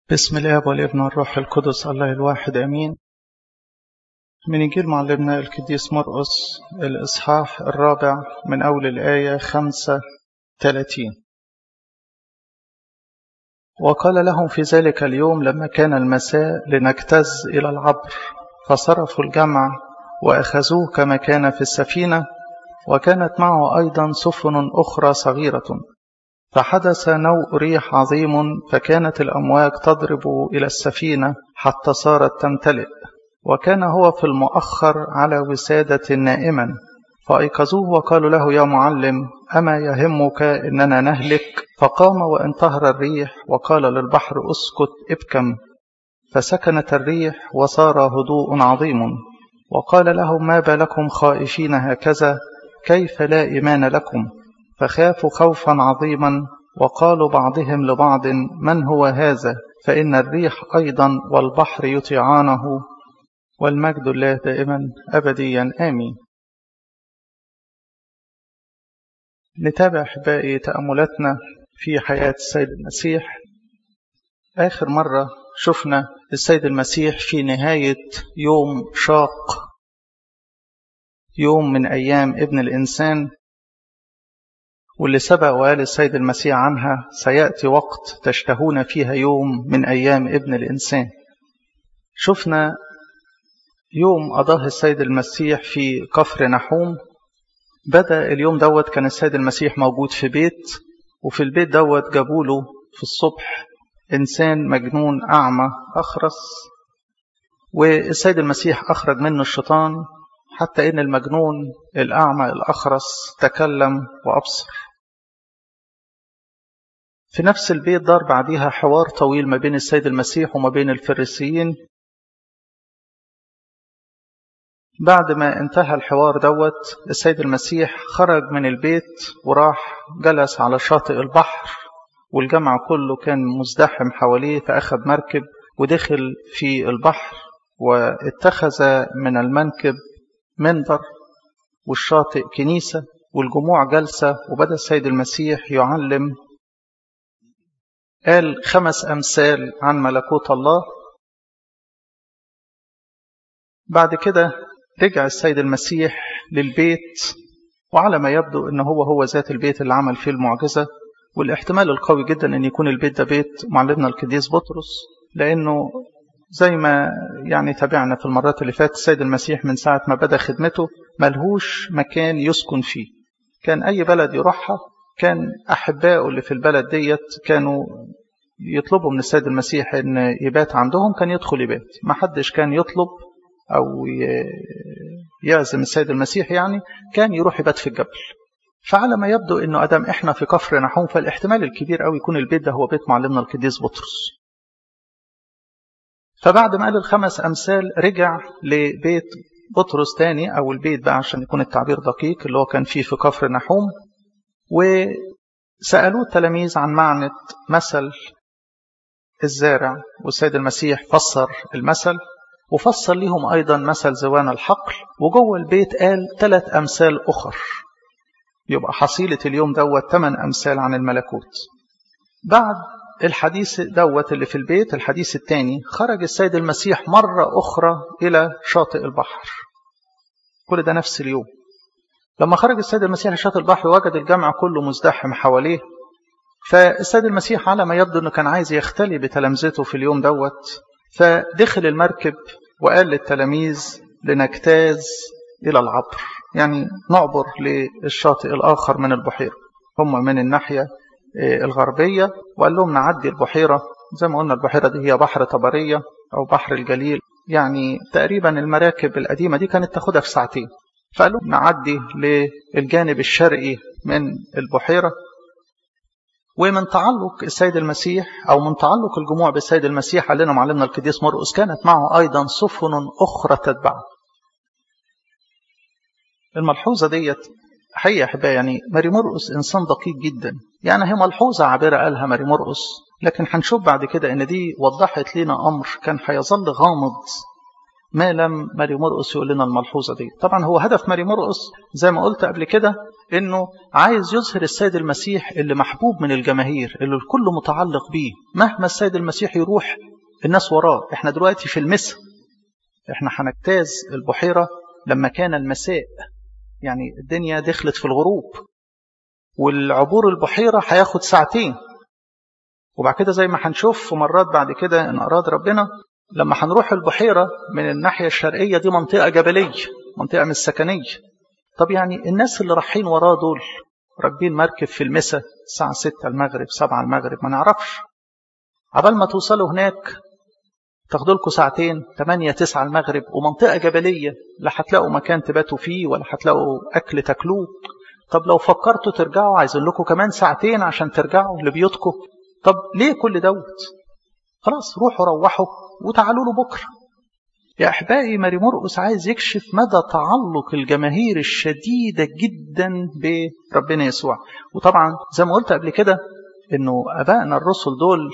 بسم الاب والابن والروح القدس الله الواحد امين من انجيل معلمنا القديس مرقس الاصحاح الرابع من اول الايه خمسة ثلاثين وقال لهم في ذلك اليوم لما كان المساء لنجتز الى العبر فصرفوا الجمع واخذوه كما كان في السفينه وكانت معه ايضا سفن اخرى صغيره فحدث نوء ريح عظيم فكانت الأمواج تضرب إلى السفينة حتى صارت تمتلئ وكان هو في المؤخر على وسادة نائما فأيقظوه وقالوا له يا معلم أما يهمك إننا نهلك فقام وانتهر الريح وقال للبحر أسكت ابكم فسكنت الريح وصار هدوء عظيم وقال لهم ما بالكم خائفين هكذا كيف لا إيمان لكم فخافوا خوفا عظيما وقالوا بعضهم لبعض من هو هذا فإن الريح أيضا والبحر يطيعانه والمجد الله دائما أبديا آمين نتابع أحبائي تأملاتنا في حياة السيد المسيح آخر مرة شفنا السيد المسيح في نهاية يوم شاق يوم من أيام ابن الإنسان واللي سبق وقال السيد المسيح عنها سيأتي وقت تشتهون فيها يوم من أيام ابن الإنسان شفنا يوم قضاه السيد المسيح في كفر نحوم بدأ اليوم دوت كان السيد المسيح موجود في بيت وفي البيت دوت جابوا له في الصبح إنسان مجنون أعمى أخرس والسيد المسيح أخرج منه الشيطان حتى إن المجنون الأعمى الأخرس تكلم وأبصر في نفس البيت دار بعديها حوار طويل ما بين السيد المسيح وما بين الفريسيين بعد ما انتهى الحوار دوت السيد المسيح خرج من البيت وراح جلس على شاطئ البحر والجمع كله كان مزدحم حواليه فأخذ مركب ودخل في البحر واتخذ من المنكب منبر والشاطئ كنيسة والجموع جلسة وبدأ السيد المسيح يعلم قال خمس أمثال عن ملكوت الله بعد كده رجع السيد المسيح للبيت وعلى ما يبدو أنه هو هو ذات البيت اللي عمل فيه المعجزة والاحتمال القوي جدا أن يكون البيت ده بيت معلمنا القديس بطرس لأنه زي ما يعني تابعنا في المرات اللي فاتت السيد المسيح من ساعة ما بدأ خدمته ملهوش مكان يسكن فيه كان أي بلد يروحها كان أحبائه اللي في البلد ديت كانوا يطلبوا من السيد المسيح أن يبات عندهم كان يدخل يبات ما حدش كان يطلب أو يعزم السيد المسيح يعني كان يروح يبات في الجبل فعلى ما يبدو أنه أدم إحنا في كفر نحوم فالاحتمال الكبير أو يكون البيت ده هو بيت معلمنا القديس بطرس فبعد ما قال الخمس أمثال رجع لبيت بطرس تاني أو البيت بقى عشان يكون التعبير دقيق اللي هو كان فيه في كفر نحوم وسألوه التلاميذ عن معنى مثل الزارع والسيد المسيح فسر المثل وفسر لهم أيضا مثل زوان الحقل وجوه البيت قال ثلاث أمثال أخر يبقى حصيلة اليوم دوت ثمان أمثال عن الملكوت بعد الحديث دوت اللي في البيت الحديث الثاني خرج السيد المسيح مرة أخرى إلى شاطئ البحر كل ده نفس اليوم لما خرج السيد المسيح لشاطئ البحر وجد الجمع كله مزدحم حواليه فالسيد المسيح على ما يبدو أنه كان عايز يختلي بتلامذته في اليوم دوت فدخل المركب وقال للتلاميذ لنجتاز إلى العبر يعني نعبر للشاطئ الآخر من البحيرة هم من الناحية الغربية وقال لهم نعدي البحيرة زي ما قلنا البحيرة دي هي بحر طبرية أو بحر الجليل يعني تقريبا المراكب القديمة دي كانت تاخدها في ساعتين فقال لهم نعدي للجانب الشرقي من البحيرة ومن تعلق السيد المسيح أو من تعلق الجموع بالسيد المسيح قال لنا معلمنا القديس مرقس كانت معه أيضا سفن أخرى تتبعه الملحوظة ديت حقيقة أحبائي يعني ماري مرقس إنسان دقيق جدا يعني هي ملحوظة عابرة قالها ماري مرقس لكن هنشوف بعد كده إن دي وضحت لنا أمر كان هيظل غامض ما لم ماري مرقس يقول لنا الملحوظة دي طبعا هو هدف ماري مرقس زي ما قلت قبل كده انه عايز يظهر السيد المسيح اللي محبوب من الجماهير اللي الكل متعلق بيه مهما السيد المسيح يروح الناس وراه احنا دلوقتي في المساء احنا هنجتاز البحيرة لما كان المساء يعني الدنيا دخلت في الغروب والعبور البحيرة هياخد ساعتين وبعد كده زي ما هنشوف في مرات بعد كده ان اراد ربنا لما هنروح البحيرة من الناحية الشرقية دي منطقة جبلية منطقة مش سكنية طب يعني الناس اللي رايحين وراه دول راكبين مركب في المساء الساعة 6 المغرب 7 المغرب ما نعرفش عبال ما توصلوا هناك تاخدوا لكم ساعتين 8 9 المغرب ومنطقة جبلية لا هتلاقوا مكان تباتوا فيه ولا هتلاقوا أكل تاكلوه طب لو فكرتوا ترجعوا عايزين لكم كمان ساعتين عشان ترجعوا لبيوتكم طب ليه كل دوت خلاص روحوا روحوا وتعالوا له بكرة يا أحبائي ماري مرقس عايز يكشف مدى تعلق الجماهير الشديدة جدا بربنا يسوع وطبعا زي ما قلت قبل كده انه ابائنا الرسل دول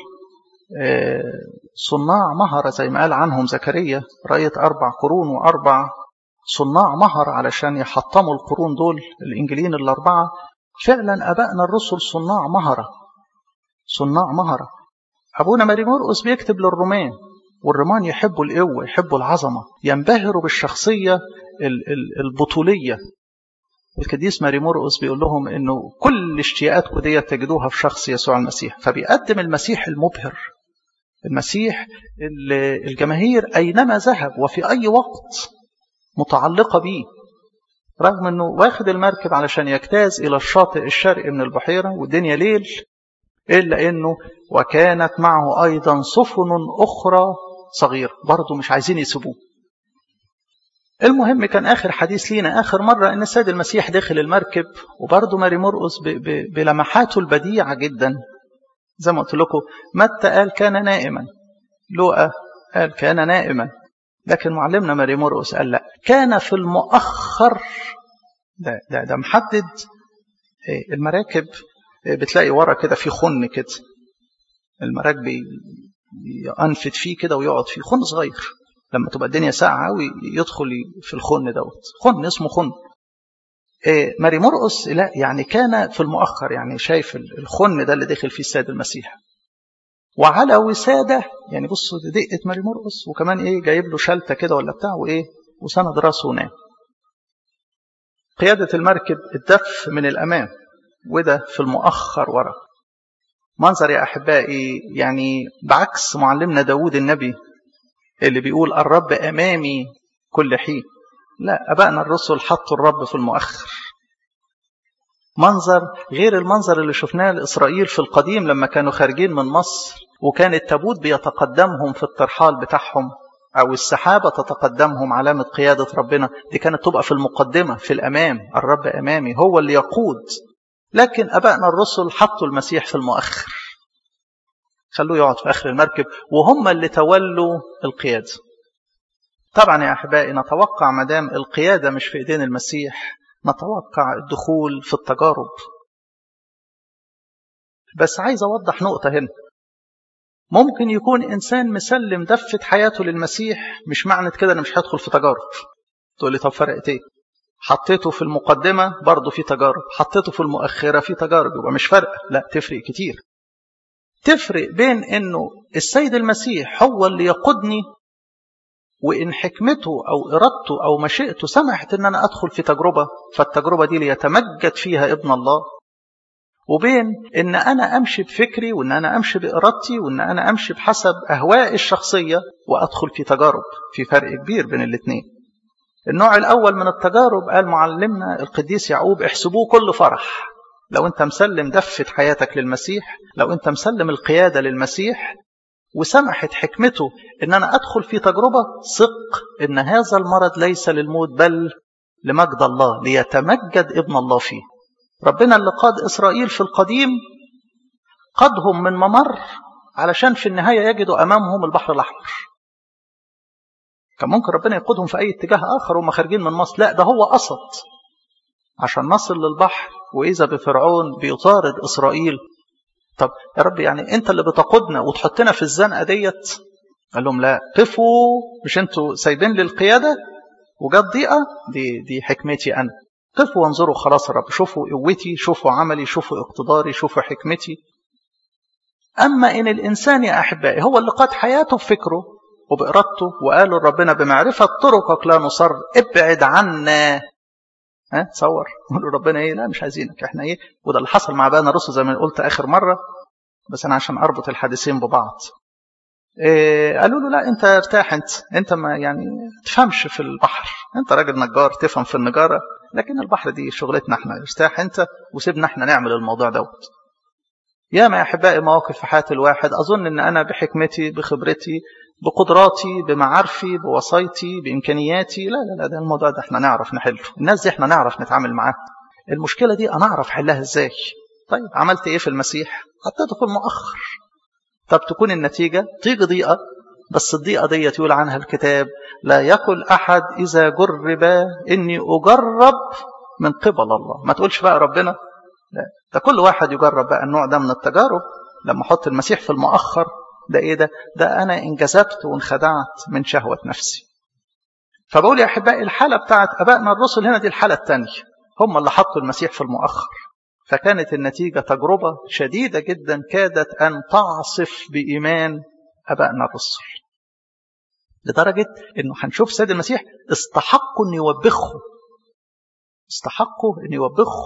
صناع مهرة زي ما قال عنهم زكريا رأيت أربع قرون وأربع صناع مهر علشان يحطموا القرون دول الإنجيلين الأربعة فعلا أبائنا الرسل صناع مهرة صناع مهرة أبونا ماري مرقس بيكتب للرومان والرومان يحبوا القوة يحبوا العظمة ينبهروا بالشخصية البطولية القديس ماري مرقس بيقول لهم انه كل اشتياقاتكم دي تجدوها في شخص يسوع المسيح فبيقدم المسيح المبهر المسيح الجماهير اينما ذهب وفي اي وقت متعلقه به رغم انه واخد المركب علشان يجتاز الى الشاطئ الشرقي من البحيره والدنيا ليل الا انه وكانت معه ايضا سفن اخرى صغيره برضه مش عايزين يسيبوه المهم كان آخر حديث لينا آخر مرة أن السيد المسيح داخل المركب وبرضه ماري مرقس بلمحاته البديعة جدا زي ما قلت لكم متى قال كان نائما لوقا قال كان نائما لكن معلمنا ماري مرقس قال لا كان في المؤخر ده, ده, ده محدد المراكب بتلاقي ورا كده في خن كده المراكب ينفد فيه كده ويقعد فيه خن صغير لما تبقى الدنيا ساقعه قوي يدخل في الخن دوت خن اسمه خن إيه ماري مرقس لا يعني كان في المؤخر يعني شايف الخن ده اللي داخل فيه السيد المسيح وعلى وساده يعني بصوا دقه ماري مرقس وكمان ايه جايب له شلته كده ولا بتاع وايه وسند راسه ونام قياده المركب الدف من الامام وده في المؤخر ورا منظر يا احبائي يعني بعكس معلمنا داود النبي اللي بيقول الرب أمامي كل حين لا أبائنا الرسل حطوا الرب في المؤخر منظر غير المنظر اللي شفناه لإسرائيل في القديم لما كانوا خارجين من مصر وكان التابوت بيتقدمهم في الترحال بتاعهم أو السحابة تتقدمهم علامة قيادة ربنا دي كانت تبقى في المقدمة في الأمام الرب أمامي هو اللي يقود لكن أبائنا الرسل حطوا المسيح في المؤخر خلوه يقعد في آخر المركب وهم اللي تولوا القيادة طبعا يا أحبائي نتوقع مدام القيادة مش في إيدين المسيح نتوقع الدخول في التجارب بس عايز أوضح نقطة هنا ممكن يكون إنسان مسلم دفة حياته للمسيح مش معنى كده أنا مش هدخل في تجارب تقول لي طب فرقت إيه حطيته في المقدمة برضه في تجارب حطيته في المؤخرة في تجارب يبقى مش فرق لا تفرق كتير تفرق بين انه السيد المسيح هو اللي يقودني وان حكمته او ارادته او مشيئته سمحت ان انا ادخل في تجربه فالتجربه دي ليتمجد فيها ابن الله وبين ان انا امشي بفكري وان انا امشي بارادتي وان انا امشي بحسب اهوائي الشخصيه وادخل في تجارب في فرق كبير بين الاثنين النوع الاول من التجارب قال معلمنا القديس يعقوب احسبوه كل فرح لو انت مسلم دفة حياتك للمسيح لو انت مسلم القيادة للمسيح وسمحت حكمته ان انا ادخل في تجربة ثق ان هذا المرض ليس للموت بل لمجد الله ليتمجد ابن الله فيه ربنا اللي قاد اسرائيل في القديم قادهم من ممر علشان في النهاية يجدوا امامهم البحر الاحمر كان ممكن ربنا يقودهم في اي اتجاه اخر وهم خارجين من مصر لا ده هو قصد عشان نصل للبحر وإذا بفرعون بيطارد إسرائيل طب يا رب يعني أنت اللي بتقودنا وتحطنا في الزنقة ديت قال لهم لا قفوا مش انتوا سايبين لي القيادة وجت ضيقة دي, دي حكمتي أنا قفوا وانظروا خلاص يا رب شوفوا قوتي شوفوا عملي شوفوا اقتداري شوفوا حكمتي أما إن الإنسان يا أحبائي هو اللي قاد حياته بفكره وبإرادته وقالوا لربنا بمعرفة طرقك لا نصر ابعد عنا ها تصور قالوا ربنا ايه لا مش عايزينك احنا ايه وده اللي حصل مع بقى الرسل زي ما قلت اخر مره بس انا عشان اربط الحديثين ببعض إيه قالوا له لا انت ارتاح انت انت ما يعني تفهمش في البحر انت راجل نجار تفهم في النجاره لكن البحر دي شغلتنا احنا ارتاح انت وسيبنا احنا نعمل الموضوع دوت يا ما احبائي مواقف في حياه الواحد اظن ان انا بحكمتي بخبرتي بقدراتي بمعارفي بوصايتي بامكانياتي لا لا لا ده الموضوع ده احنا نعرف نحله الناس دي احنا نعرف نتعامل معاها المشكله دي انا اعرف حلها ازاي طيب عملت ايه في المسيح حطيته في المؤخر طب تكون النتيجه تيجي ضيقه بس الضيقه ديت يقول عنها الكتاب لا يقل احد اذا جرب اني اجرب من قبل الله ما تقولش بقى ربنا لا ده كل واحد يجرب بقى النوع ده من التجارب لما احط المسيح في المؤخر ده ايه ده ده انا انجذبت وانخدعت من شهوة نفسي فبقول يا احبائي الحالة بتاعت ابائنا الرسل هنا دي الحالة الثانية هم اللي حطوا المسيح في المؤخر فكانت النتيجة تجربة شديدة جدا كادت ان تعصف بايمان ابائنا الرسل لدرجة انه هنشوف سيد المسيح استحقوا ان يوبخوا استحقوا ان يوبخوا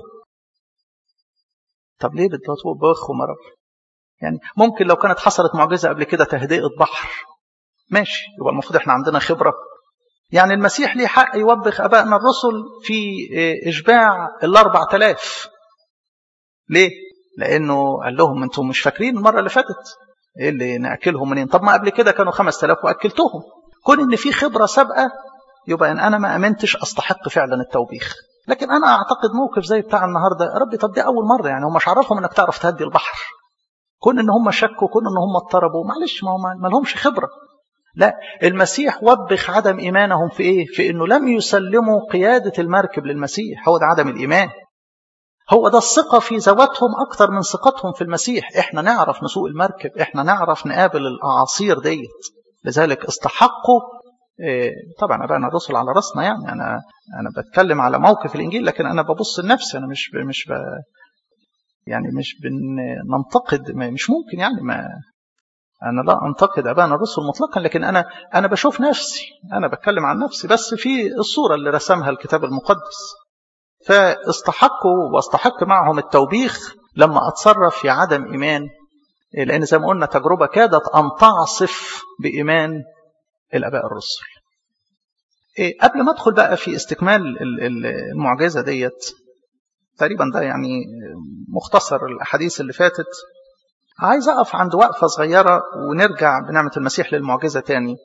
طب ليه بتوبخوا مرة يعني ممكن لو كانت حصلت معجزة قبل كده تهدئة بحر ماشي يبقى المفروض احنا عندنا خبرة يعني المسيح ليه حق يوبخ أبائنا الرسل في إشباع الأربع تلاف ليه؟ لأنه قال لهم أنتم مش فاكرين المرة اللي فاتت إيه اللي نأكلهم منين طب ما قبل كده كانوا خمس تلاف وأكلتهم كون إن في خبرة سابقة يبقى إن أنا ما أمنتش أستحق فعلا التوبيخ لكن أنا أعتقد موقف زي بتاع النهاردة يا ربي طب دي أول مرة يعني هم مش عرفهم إنك تعرف تهدي البحر كون ان هم شكوا كون ان هم اضطربوا معلش ما هم ما لهمش خبره لا المسيح وبخ عدم ايمانهم في ايه في انه لم يسلموا قياده المركب للمسيح هو ده عدم الايمان هو ده الثقة في ذواتهم أكتر من ثقتهم في المسيح إحنا نعرف نسوق المركب إحنا نعرف نقابل الأعاصير ديت لذلك استحقوا طبعا أبانا الرسل على رأسنا يعني أنا أنا بتكلم على موقف الإنجيل لكن أنا ببص لنفسي أنا مش مش ب... يعني مش بننتقد مش ممكن يعني ما انا لا انتقد ابانا الرسل مطلقا لكن انا انا بشوف نفسي انا بتكلم عن نفسي بس في الصوره اللي رسمها الكتاب المقدس فاستحقوا واستحق معهم التوبيخ لما اتصرف في عدم ايمان لان زي ما قلنا تجربه كادت ان تعصف بايمان الاباء الرسل قبل ما ادخل بقى في استكمال المعجزه ديت تقريبا ده يعني مختصر الأحاديث اللي فاتت عايز أقف عند وقفة صغيرة ونرجع بنعمة المسيح للمعجزة تاني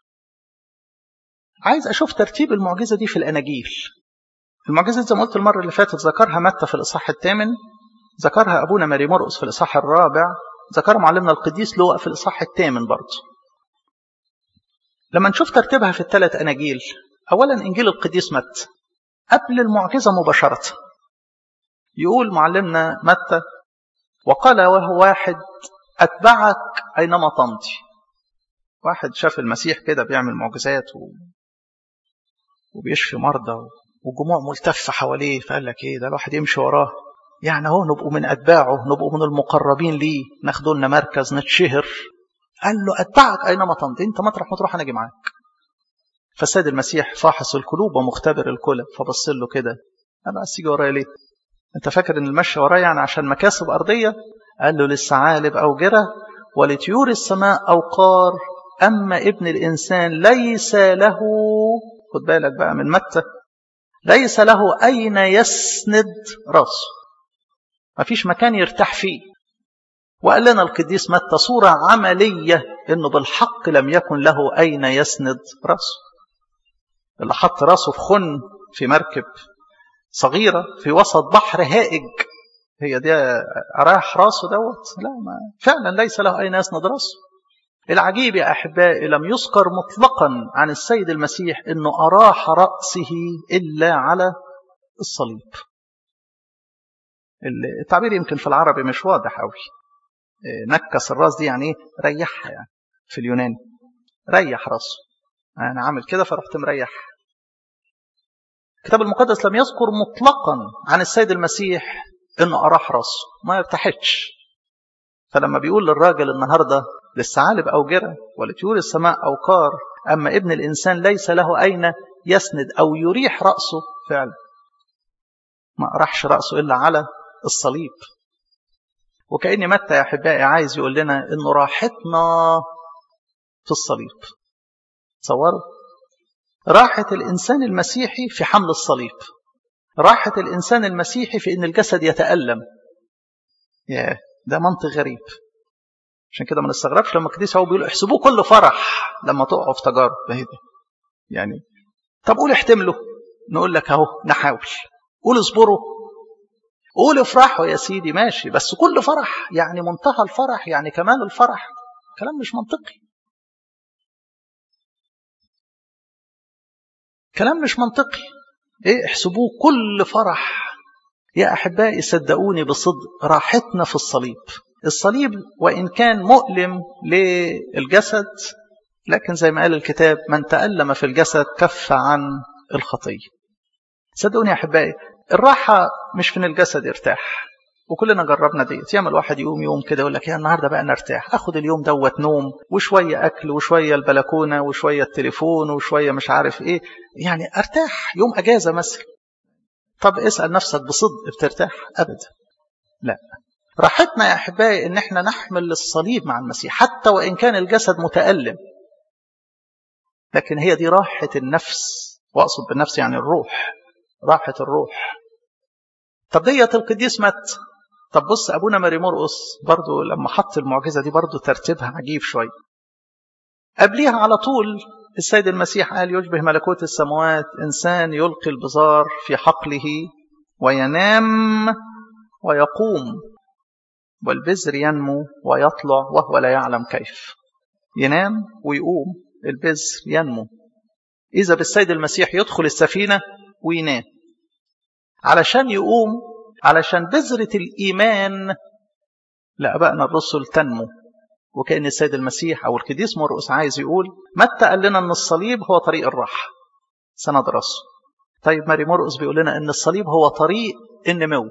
عايز أشوف ترتيب المعجزة دي في الأناجيل المعجزة زي ما قلت المرة اللي فاتت ذكرها متى في الإصحاح الثامن ذكرها أبونا ماري مرقس في الإصحاح الرابع ذكرها معلمنا القديس لوقا في الإصحاح الثامن برضه لما نشوف ترتيبها في الثلاث أناجيل أولا إنجيل القديس متى قبل المعجزة مباشرة يقول معلمنا متى وقال وهو واحد أتبعك أينما تمضي واحد شاف المسيح كده بيعمل معجزات و... وبيشفي مرضى والجموع ملتفة حواليه فقال لك ايه ده الواحد يمشي وراه يعني اهو نبقوا من أتباعه نبقوا من المقربين ليه ناخدوا لنا مركز نتشهر قال له أتبعك أينما تمضي أنت مطرح ما تروح أنا أجي معاك فالسيد المسيح فاحص القلوب ومختبر الكلى فبص له كده أنا بس تيجي ورايا ليه انت فاكر ان المشي ورايا يعني عشان مكاسب ارضيه قال له للثعالب اوجره ولطيور السماء اوقار اما ابن الانسان ليس له خد بالك بقى من متى ليس له اين يسند راسه مفيش مكان يرتاح فيه وقال لنا القديس متى صوره عمليه انه بالحق لم يكن له اين يسند راسه اللي حط راسه في خن في مركب صغيرة في وسط بحر هائج هي دي أراح راسه دوت لا ما فعلا ليس له أين يسند راسه العجيب يا أحبائي لم يذكر مطلقا عن السيد المسيح أنه أراح رأسه إلا على الصليب التعبير يمكن في العربي مش واضح أوي نكس الراس دي يعني ريحها يعني في اليوناني ريح راسه انا عامل كده فرحت مريح الكتاب المقدس لم يذكر مطلقا عن السيد المسيح انه اراح راسه ما ارتحتش فلما بيقول للراجل النهارده للثعالب اوجره ولطيور السماء اوقار اما ابن الانسان ليس له اين يسند او يريح راسه فعلا ما اراحش راسه الا على الصليب وكأن متى يا أحبائي عايز يقول لنا إنه راحتنا في الصليب تصوروا راحة الإنسان المسيحي في حمل الصليب راحة الإنسان المسيحي في إن الجسد يتألم ياه ده منطق غريب عشان كده ما نستغربش لما القديس هو بيقول احسبوه كل فرح لما تقعوا في تجارب ده يعني طب قول احتملوا نقول لك اهو نحاول قول اصبروا قول افرحوا يا سيدي ماشي بس كل فرح يعني منتهى الفرح يعني كمال الفرح كلام مش منطقي كلام مش منطقي ايه احسبوه كل فرح يا احبائي صدقوني بصدق راحتنا في الصليب الصليب وان كان مؤلم للجسد لكن زي ما قال الكتاب من تألم في الجسد كف عن الخطيه صدقوني يا احبائي الراحة مش في ان الجسد يرتاح وكلنا جربنا ديت ياما الواحد يقوم يوم كده يقول لك يا النهارده بقى نرتاح اخد اليوم دوت نوم وشويه اكل وشويه البلكونه وشويه التليفون وشويه مش عارف ايه يعني ارتاح يوم اجازه مثلا طب اسال نفسك بصدق بترتاح ابدا لا راحتنا يا احبائي ان احنا نحمل الصليب مع المسيح حتى وان كان الجسد متالم لكن هي دي راحه النفس واقصد بالنفس يعني الروح راحة الروح طب ديت القديس مات طب بص أبونا ماري مرقس برضو لما حط المعجزة دي برضو ترتيبها عجيب شوية قبليها على طول السيد المسيح قال يشبه ملكوت السماوات إنسان يلقي البزار في حقله وينام ويقوم والبذر ينمو ويطلع وهو لا يعلم كيف ينام ويقوم البذر ينمو إذا بالسيد المسيح يدخل السفينة وينام علشان يقوم علشان بذرة الإيمان لأبائنا الرسل تنمو وكأن السيد المسيح أو القديس مرقس عايز يقول متى قال لنا أن الصليب هو طريق الراحة سندرسه طيب ماري مرقس بيقول لنا أن الصليب هو طريق النمو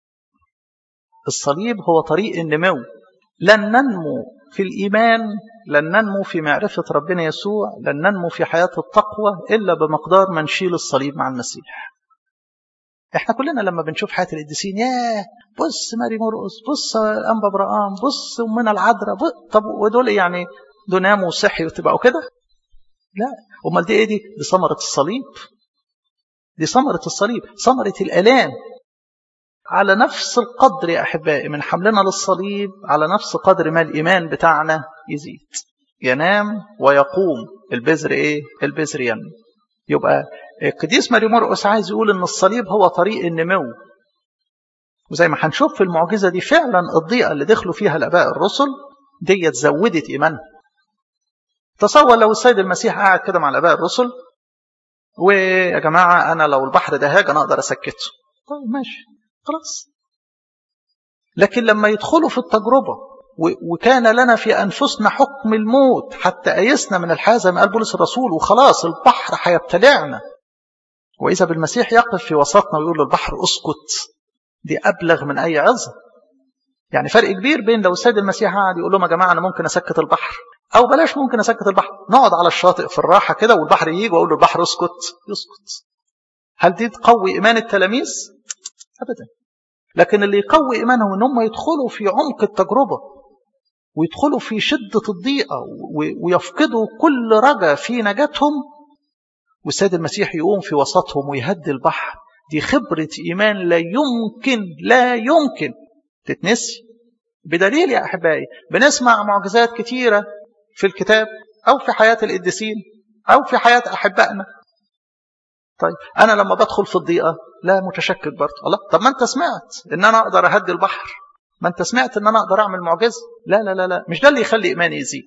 الصليب هو طريق النمو لن ننمو في الإيمان لن ننمو في معرفة ربنا يسوع لن ننمو في حياة التقوى إلا بمقدار ما نشيل الصليب مع المسيح احنا كلنا لما بنشوف حياة القديسين ياه بص ماري مرقس بص أنبا برقام بص أمنا العذراء طب ودول يعني دول ناموا وصحي وتبقوا كده لا امال دي ايه دي دي ثمرة الصليب دي ثمرة الصليب ثمرة الآلام على نفس القدر يا أحبائي من حملنا للصليب على نفس قدر ما الإيمان بتاعنا يزيد ينام ويقوم البذر إيه؟ البذر ينمو يبقى القديس ماري مرقس عايز يقول إن الصليب هو طريق النمو وزي ما هنشوف في المعجزة دي فعلا الضيقة اللي دخلوا فيها الآباء الرسل ديت زودت إيمانهم تصور لو السيد المسيح قاعد كده مع الآباء الرسل ويا جماعة أنا لو البحر ده هاج أنا أقدر أسكته طيب ماشي خلاص لكن لما يدخلوا في التجربة وكان لنا في أنفسنا حكم الموت حتى أيسنا من الحياة زي ما قال بولس الرسول وخلاص البحر هيبتلعنا وإذا بالمسيح يقف في وسطنا ويقول للبحر اسكت دي أبلغ من أي عظة يعني فرق كبير بين لو السيد المسيح قاعد يقول لهم يا جماعة أنا ممكن أسكت البحر أو بلاش ممكن أسكت البحر نقعد على الشاطئ في الراحة كده والبحر يجي وأقول له البحر اسكت يسكت هل دي تقوي إيمان التلاميذ؟ أبدا لكن اللي يقوي إيمانهم إن هم يدخلوا في عمق التجربة ويدخلوا في شدة الضيقة ويفقدوا كل رجا في نجاتهم والسيد المسيح يقوم في وسطهم ويهدي البحر دي خبرة إيمان لا يمكن لا يمكن تتنسي بدليل يا أحبائي بنسمع معجزات كتيرة في الكتاب أو في حياة القديسين أو في حياة أحبائنا طيب أنا لما بدخل في الضيقة لا متشكك برضه الله طب ما أنت سمعت إن أنا أقدر أهدي البحر ما أنت سمعت إن أنا أقدر أعمل معجزة لا لا لا لا مش ده اللي يخلي إيماني يزيد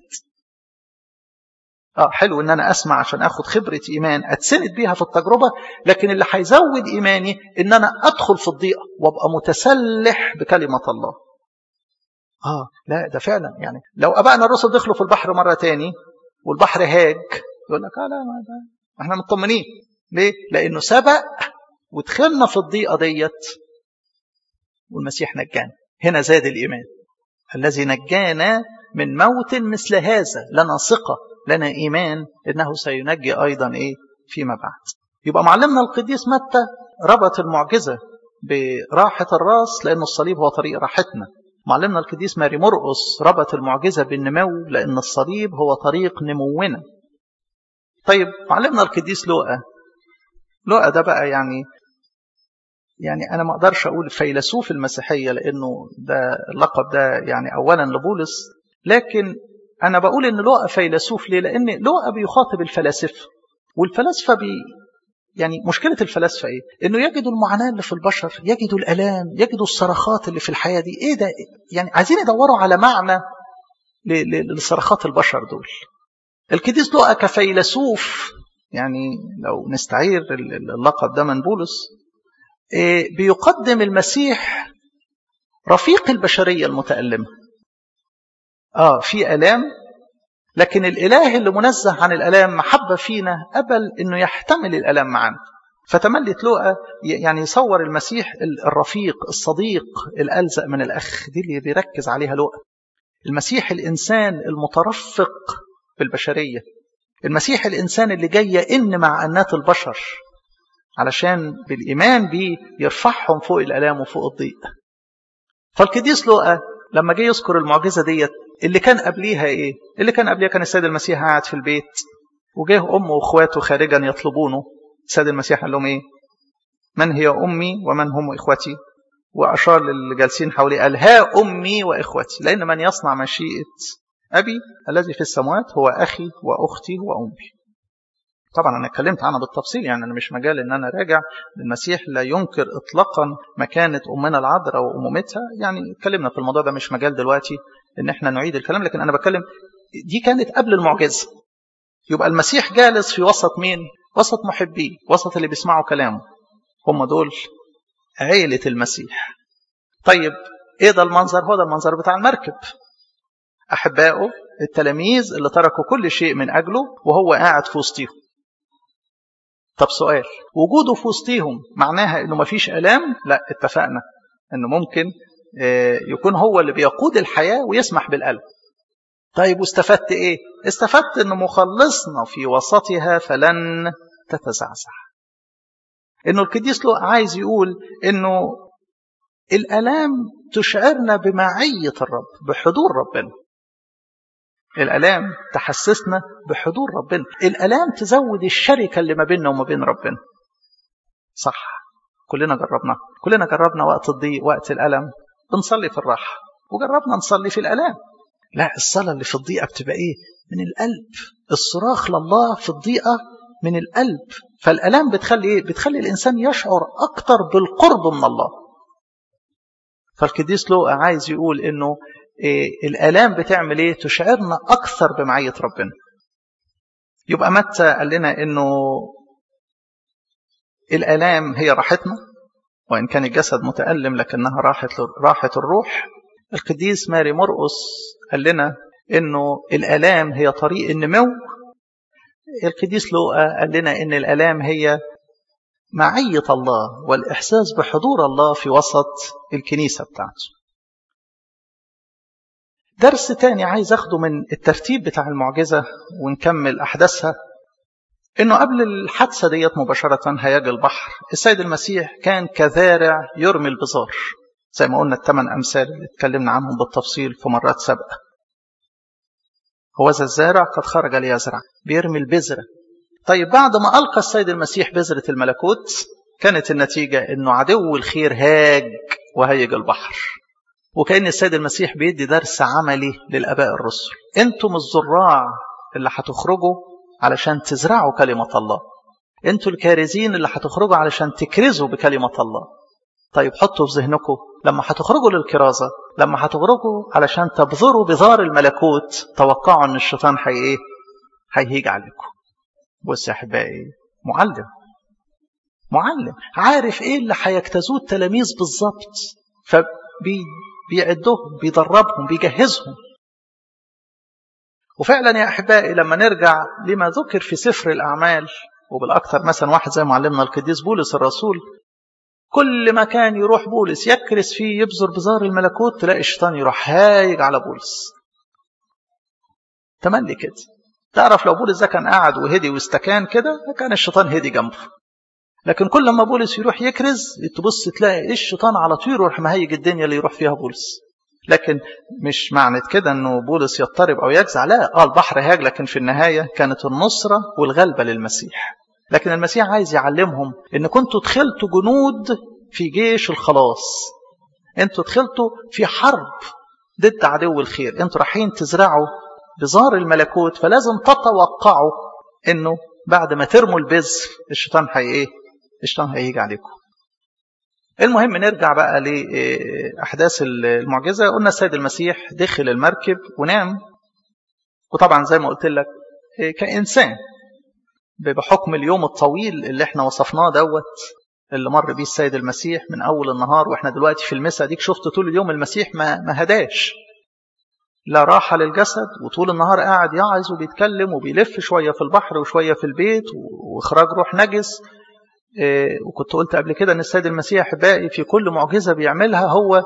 اه حلو ان انا اسمع عشان اخد خبره ايمان اتسند بيها في التجربه لكن اللي هيزود ايماني ان انا ادخل في الضيقه وابقى متسلح بكلمه الله اه لا ده فعلا يعني لو ابائنا الرسل دخلوا في البحر مره تاني والبحر هاج يقول لك اه لا ما ده احنا مطمنين ليه؟ لانه سبق ودخلنا في الضيقه ديت والمسيح نجانا هنا زاد الايمان الذي نجانا من موت مثل هذا لنا ثقه لنا ايمان انه سينجي ايضا ايه فيما بعد يبقى معلمنا القديس متى ربط المعجزه براحه الراس لان الصليب هو طريق راحتنا معلمنا القديس ماري مرقس ربط المعجزه بالنمو لان الصليب هو طريق نمونا طيب معلمنا القديس لوقا لوقا ده بقى يعني يعني انا ما اقدرش اقول فيلسوف المسيحيه لانه ده اللقب ده يعني اولا لبولس لكن انا بقول ان لوقا فيلسوف ليه لان لوقا بيخاطب الفلاسفه والفلاسفه بي يعني مشكله الفلاسفه ايه انه يجدوا المعاناه اللي في البشر يجدوا الالام يجدوا الصرخات اللي في الحياه دي ايه ده يعني عايزين يدوروا على معنى لصرخات البشر دول القديس لوقا كفيلسوف يعني لو نستعير اللقب ده من بولس بيقدم المسيح رفيق البشرية المتألمة آه في ألام لكن الإله اللي منزه عن الألام محبة فينا قبل أنه يحتمل الألام معنا فتملت لوقا يعني يصور المسيح الرفيق الصديق الألزق من الأخ دي اللي بيركز عليها لوقا المسيح الإنسان المترفق بالبشرية المسيح الإنسان اللي جاي يئن مع أنات البشر علشان بالإيمان بيه يرفعهم فوق الألام وفوق الضيق فالقديس لوقا لما جه يذكر المعجزة ديت اللي كان قبليها إيه؟ اللي كان قبليها كان السيد المسيح قاعد في البيت وجه أمه وإخواته خارجا يطلبونه السيد المسيح قال لهم إيه؟ من هي أمي ومن هم إخوتي؟ وأشار للي جالسين حواليه قال ها أمي وإخوتي لأن من يصنع مشيئة أبي الذي في السماوات هو أخي وأختي وأمي طبعا أنا اتكلمت عنها بالتفصيل يعني أنا مش مجال إن أنا راجع المسيح لا ينكر إطلاقا مكانة أمنا العذراء وأمومتها يعني اتكلمنا في الموضوع ده مش مجال دلوقتي إن إحنا نعيد الكلام لكن أنا بتكلم دي كانت قبل المعجزة يبقى المسيح جالس في وسط مين؟ وسط محبيه وسط اللي بيسمعوا كلامه هم دول عيلة المسيح طيب ايه ده المنظر هو ده المنظر بتاع المركب أحبائه التلاميذ اللي تركوا كل شيء من أجله وهو قاعد في وسطهم طب سؤال وجوده في وسطهم معناها انه مفيش الام لا اتفقنا انه ممكن يكون هو اللي بيقود الحياه ويسمح بالالم طيب واستفدت ايه استفدت ان مخلصنا في وسطها فلن تتزعزع انه القديس لوقا عايز يقول انه الالام تشعرنا بمعيه الرب بحضور ربنا الالام تحسسنا بحضور ربنا الالام تزود الشركه اللي ما بيننا وما بين ربنا صح كلنا جربنا كلنا جربنا وقت الضيق وقت الالم بنصلي في الراحه وجربنا نصلي في الالام لا الصلاه اللي في الضيقه بتبقى ايه من القلب الصراخ لله في الضيقه من القلب فالالام بتخلي ايه بتخلي الانسان يشعر اكتر بالقرب من الله فالقديس لوقا عايز يقول انه إيه الآلام بتعمل إيه؟ تشعرنا أكثر بمعية ربنا. يبقى متى قال لنا إنه الآلام هي راحتنا وإن كان الجسد متألم لكنها راحة راحة الروح. القديس ماري مرقس قال لنا إنه الآلام هي طريق النمو. القديس لوقا قال لنا إن الآلام هي معية الله والإحساس بحضور الله في وسط الكنيسة بتاعته. درس تاني عايز اخده من الترتيب بتاع المعجزة ونكمل أحداثها إنه قبل الحادثة ديت مباشرة هياج البحر السيد المسيح كان كذارع يرمي البزار زي ما قلنا الثمان أمثال اللي اتكلمنا عنهم بالتفصيل في مرات سابقة هو ذا الزارع قد خرج ليزرع بيرمي البذرة طيب بعد ما ألقى السيد المسيح بذرة الملكوت كانت النتيجة إنه عدو الخير هاج وهيج البحر وكأن السيد المسيح بيدي درس عملي للآباء الرسل أنتم الزراع اللي هتخرجوا علشان تزرعوا كلمة الله أنتم الكارزين اللي هتخرجوا علشان تكرزوا بكلمة الله طيب حطوا في ذهنكم لما هتخرجوا للكرازة لما هتخرجوا علشان تبذروا بذار الملكوت توقعوا ان الشيطان هي ايه هيهيج عليكم بص يا احبائي معلم معلم عارف ايه اللي هيجتازوه التلاميذ بالظبط فبي بيعدهم بيدربهم بيجهزهم وفعلا يا أحبائي لما نرجع لما ذكر في سفر الأعمال وبالأكثر مثلا واحد زي معلمنا القديس بولس الرسول كل ما كان يروح بولس يكرس فيه يبذر بزار الملكوت تلاقي الشيطان يروح هايج على بولس تملي كده تعرف لو بولس ده كان قاعد وهدي واستكان كده كان الشيطان هدي جنبه لكن كل ما بولس يروح يكرز تبص تلاقي الشيطان على طول يروح مهيج الدنيا اللي يروح فيها بولس لكن مش معنى كده انه بولس يضطرب او يجزع لا اه البحر هاج لكن في النهايه كانت النصره والغلبه للمسيح لكن المسيح عايز يعلمهم ان كنتوا دخلتوا جنود في جيش الخلاص انتوا دخلتوا في حرب ضد عدو الخير انتوا رايحين تزرعوا بزار الملكوت فلازم تتوقعوا انه بعد ما ترموا البذر الشيطان هي ايه الشيطان هيجي عليكم المهم نرجع بقى لأحداث المعجزة قلنا السيد المسيح دخل المركب ونام وطبعا زي ما قلت لك كإنسان بحكم اليوم الطويل اللي احنا وصفناه دوت اللي مر بيه السيد المسيح من أول النهار واحنا دلوقتي في المسا ديك شفت طول اليوم المسيح ما, ما هداش لا راحة للجسد وطول النهار قاعد يعظ وبيتكلم وبيلف شوية في البحر وشوية في البيت وإخراج روح نجس وكنت قلت قبل كده ان السيد المسيح باقي في كل معجزه بيعملها هو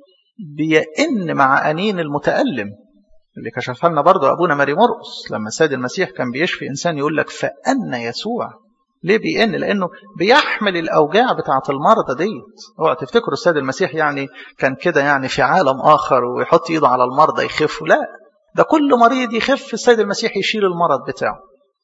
بيئن مع انين المتالم اللي كشفها لنا برضه ابونا ماري مرقس لما السيد المسيح كان بيشفي انسان يقول لك فان يسوع ليه بيئن لانه بيحمل الاوجاع بتاعه المرضى ديت اوعى تفتكروا السيد المسيح يعني كان كده يعني في عالم اخر ويحط ايده على المرضى يخفوا لا ده كل مريض يخف السيد المسيح يشيل المرض بتاعه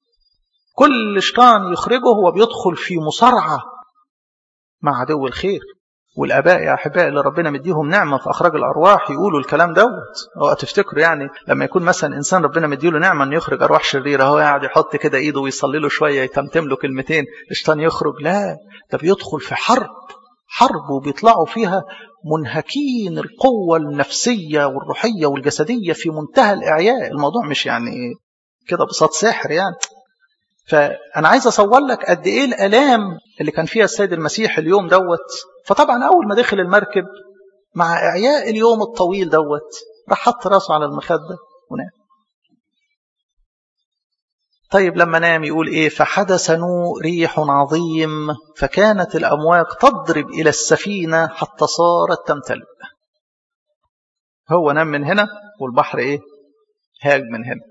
كل شيطان يخرجه هو بيدخل في مصارعة مع عدو الخير والآباء يا أحباء اللي ربنا مديهم نعمة في أخراج الأرواح يقولوا الكلام دوت هو تفتكروا يعني لما يكون مثلا إنسان ربنا مديله نعمة إنه يخرج أرواح شريرة هو قاعد يحط كده إيده ويصلي له شوية يتمتم له كلمتين الشيطان يخرج لا ده بيدخل في حرب حرب وبيطلعوا فيها منهكين القوة النفسية والروحية والجسدية في منتهى الإعياء الموضوع مش يعني كده بساط سحر يعني فأنا عايز أصور لك قد إيه الآلام اللي كان فيها السيد المسيح اليوم دوت فطبعا أول ما دخل المركب مع إعياء اليوم الطويل دوت راح حط راسه على المخدة ونام طيب لما نام يقول إيه فحدث نوء ريح عظيم فكانت الأمواج تضرب إلى السفينة حتى صارت تمتلئ هو نام من هنا والبحر إيه هاج من هنا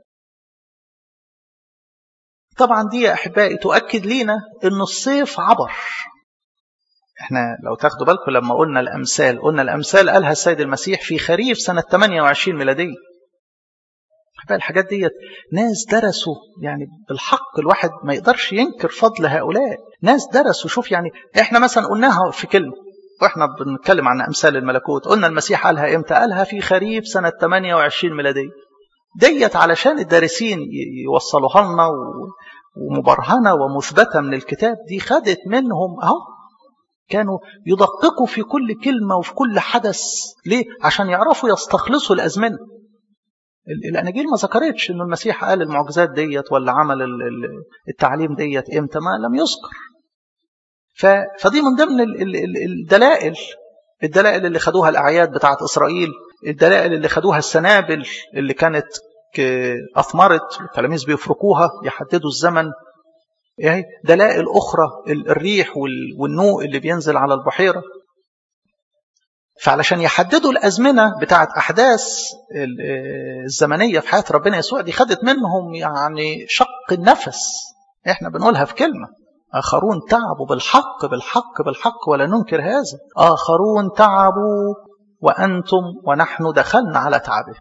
طبعا دي يا أحبائي تؤكد لينا أن الصيف عبر احنا لو تاخدوا بالكم لما قلنا الأمثال قلنا الأمثال قالها السيد المسيح في خريف سنة 28 ميلادية الحاجات ديت ناس درسوا يعني بالحق الواحد ما يقدرش ينكر فضل هؤلاء ناس درسوا شوف يعني احنا مثلا قلناها في كلمة واحنا بنتكلم عن أمثال الملكوت قلنا المسيح قالها امتى قالها في خريف سنة 28 ميلادية ديت علشان الدارسين يوصلوها لنا ومبرهنة ومثبتة من الكتاب دي خدت منهم أهو كانوا يدققوا في كل كلمة وفي كل حدث ليه؟ عشان يعرفوا يستخلصوا الأزمنة الأناجيل ما ذكرتش إنه المسيح قال المعجزات ديت ولا عمل التعليم ديت إمتى ما لم يذكر فدي من ضمن الدلائل الدلائل اللي خدوها الأعياد بتاعت إسرائيل الدلائل اللي خدوها السنابل اللي كانت أثمرت التلاميذ بيفركوها يحددوا الزمن يعني دلائل أخرى الريح والنوء اللي بينزل على البحيرة فعلشان يحددوا الأزمنة بتاعت أحداث الزمنية في حياة ربنا يسوع دي خدت منهم يعني شق النفس احنا بنقولها في كلمة آخرون تعبوا بالحق بالحق بالحق ولا ننكر هذا آخرون تعبوا وأنتم ونحن دخلنا على تعبه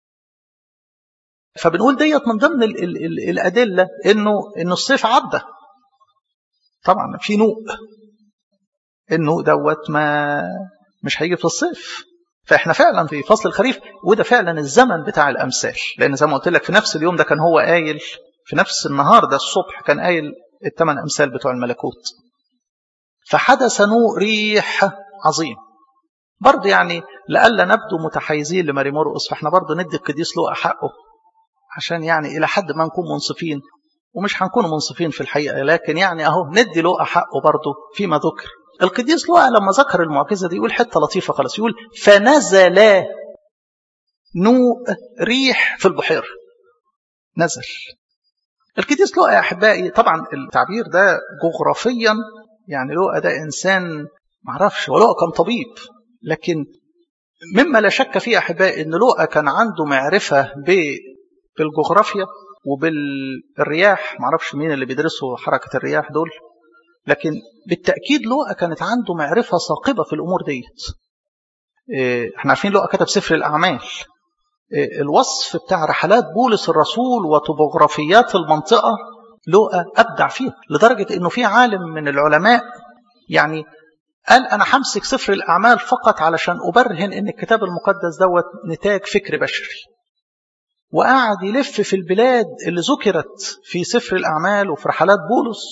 فبنقول ديت من ضمن ال ال ال الأدلة إنه إنه الصيف عدى طبعا في نوء النوء دوت ما مش هيجي في الصيف فاحنا فعلا في فصل الخريف وده فعلا الزمن بتاع الامثال لان زي ما قلت لك في نفس اليوم ده كان هو قايل في نفس النهار ده الصبح كان قايل الثمان امثال بتوع الملكوت فحدث نوء ريح عظيم برضه يعني لألا نبدو متحيزين لماري مرقس فاحنا برضه ندي القديس لوقا حقه عشان يعني إلى حد ما نكون منصفين ومش هنكون منصفين في الحقيقة لكن يعني أهو ندي لوقا حقه برضه فيما ذكر القديس لوقا لما ذكر المعجزة دي يقول حتة لطيفة خلاص يقول فنزل نوء ريح في البحيرة نزل القديس لوقا يا أحبائي طبعا التعبير ده جغرافيا يعني لوقا ده إنسان معرفش ولوقا كان طبيب لكن مما لا شك فيه أحبائي أن لوقا كان عنده معرفة بالجغرافيا وبالرياح معرفش مين اللي بيدرسوا حركة الرياح دول لكن بالتأكيد لوقا كانت عنده معرفة ثاقبة في الأمور ديت احنا عارفين لوقا كتب سفر الأعمال الوصف بتاع رحلات بولس الرسول وطبوغرافيات المنطقة لوقا أبدع فيها لدرجة أنه في عالم من العلماء يعني قال أنا همسك سفر الأعمال فقط علشان أبرهن أن الكتاب المقدس دوت نتاج فكر بشري وقعد يلف في البلاد اللي ذكرت في سفر الأعمال وفي رحلات بولس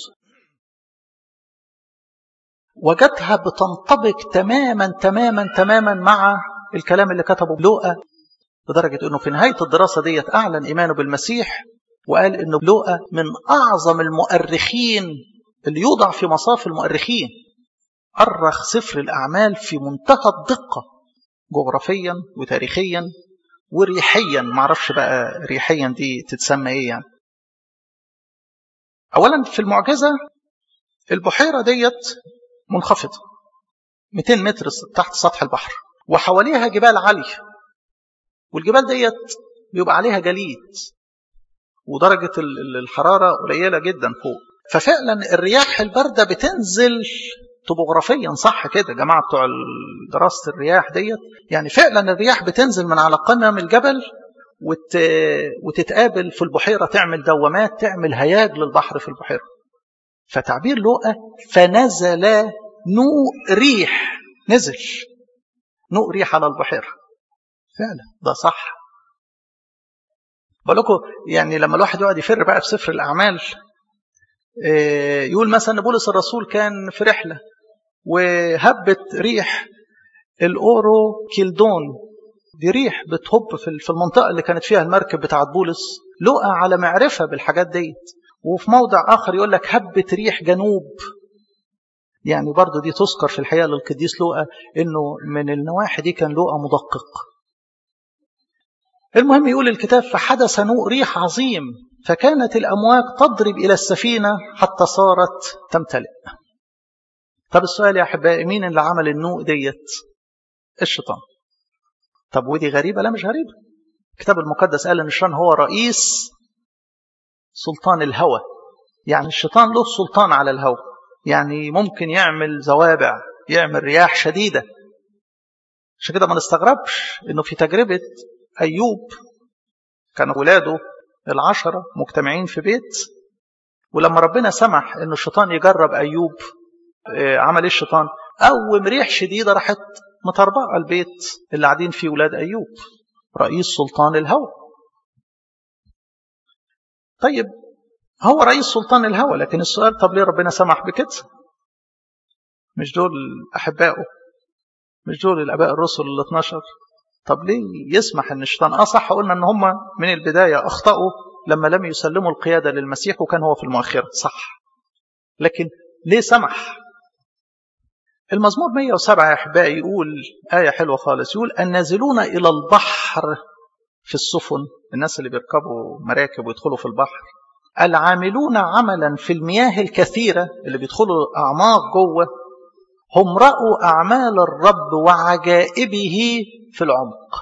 وجدها بتنطبق تماما تماما تماما مع الكلام اللي كتبه لوقا لدرجة أنه في نهاية الدراسة ديت أعلن إيمانه بالمسيح وقال أنه لوقا من أعظم المؤرخين اللي يوضع في مصاف المؤرخين أرخ سفر الأعمال في منتهى الدقة جغرافيا وتاريخيا وريحيا معرفش بقى ريحيا دي تتسمى ايه يعني اولا في المعجزة البحيرة ديت منخفضة 200 متر تحت سطح البحر وحواليها جبال عالية والجبال ديت بيبقى عليها جليد ودرجة الحرارة قليلة جدا فوق ففعلا الرياح الباردة بتنزل طبوغرافيا صح كده جماعة بتوع دراسة الرياح ديت يعني فعلا الرياح بتنزل من على قمم الجبل وت... وتتقابل في البحيرة تعمل دوامات تعمل هياج للبحر في البحيرة فتعبير لوقا فنزل نوء ريح نزل نوء ريح على البحيرة فعلا ده صح بقول لكم يعني لما الواحد يقعد يفر بقى في سفر الأعمال يقول مثلا بولس الرسول كان في رحلة وهبت ريح الأورو كيلدون دي ريح بتهب في المنطقة اللي كانت فيها المركب بتاعت بولس لقى على معرفة بالحاجات ديت وفي موضع آخر يقول لك هبت ريح جنوب يعني برضه دي تذكر في الحقيقة للقديس لوقا انه من النواحي دي كان لوقا مدقق المهم يقول الكتاب فحدث نوء ريح عظيم فكانت الأمواج تضرب إلى السفينة حتى صارت تمتلئ طب السؤال يا أحبائي مين اللي عمل النوء ديت الشيطان طب ودي غريبة لا مش غريبة الكتاب المقدس قال أن الشيطان هو رئيس سلطان الهوى يعني الشيطان له سلطان على الهوى يعني ممكن يعمل زوابع يعمل رياح شديدة عشان كده ما نستغربش انه في تجربة أيوب كان ولاده العشرة مجتمعين في بيت ولما ربنا سمح ان الشيطان يجرب أيوب عمل ايه الشيطان قوم ريح شديدة راحت مطربقة البيت اللي قاعدين فيه ولاد أيوب رئيس سلطان الهوى طيب هو رئيس سلطان الهوى لكن السؤال طب ليه ربنا سمح بكده مش دول أحبائه مش دول الآباء الرسل ال 12 طب ليه يسمح ان الشيطان اه صح قلنا ان هم من البدايه اخطاوا لما لم يسلموا القياده للمسيح وكان هو في المؤخره صح لكن ليه سمح المزمور 107 يا احبائي يقول ايه حلوه خالص يقول النازلون الى البحر في السفن الناس اللي بيركبوا مراكب ويدخلوا في البحر العاملون عملا في المياه الكثيره اللي بيدخلوا اعماق جوه هم رأوا أعمال الرب وعجائبه في العمق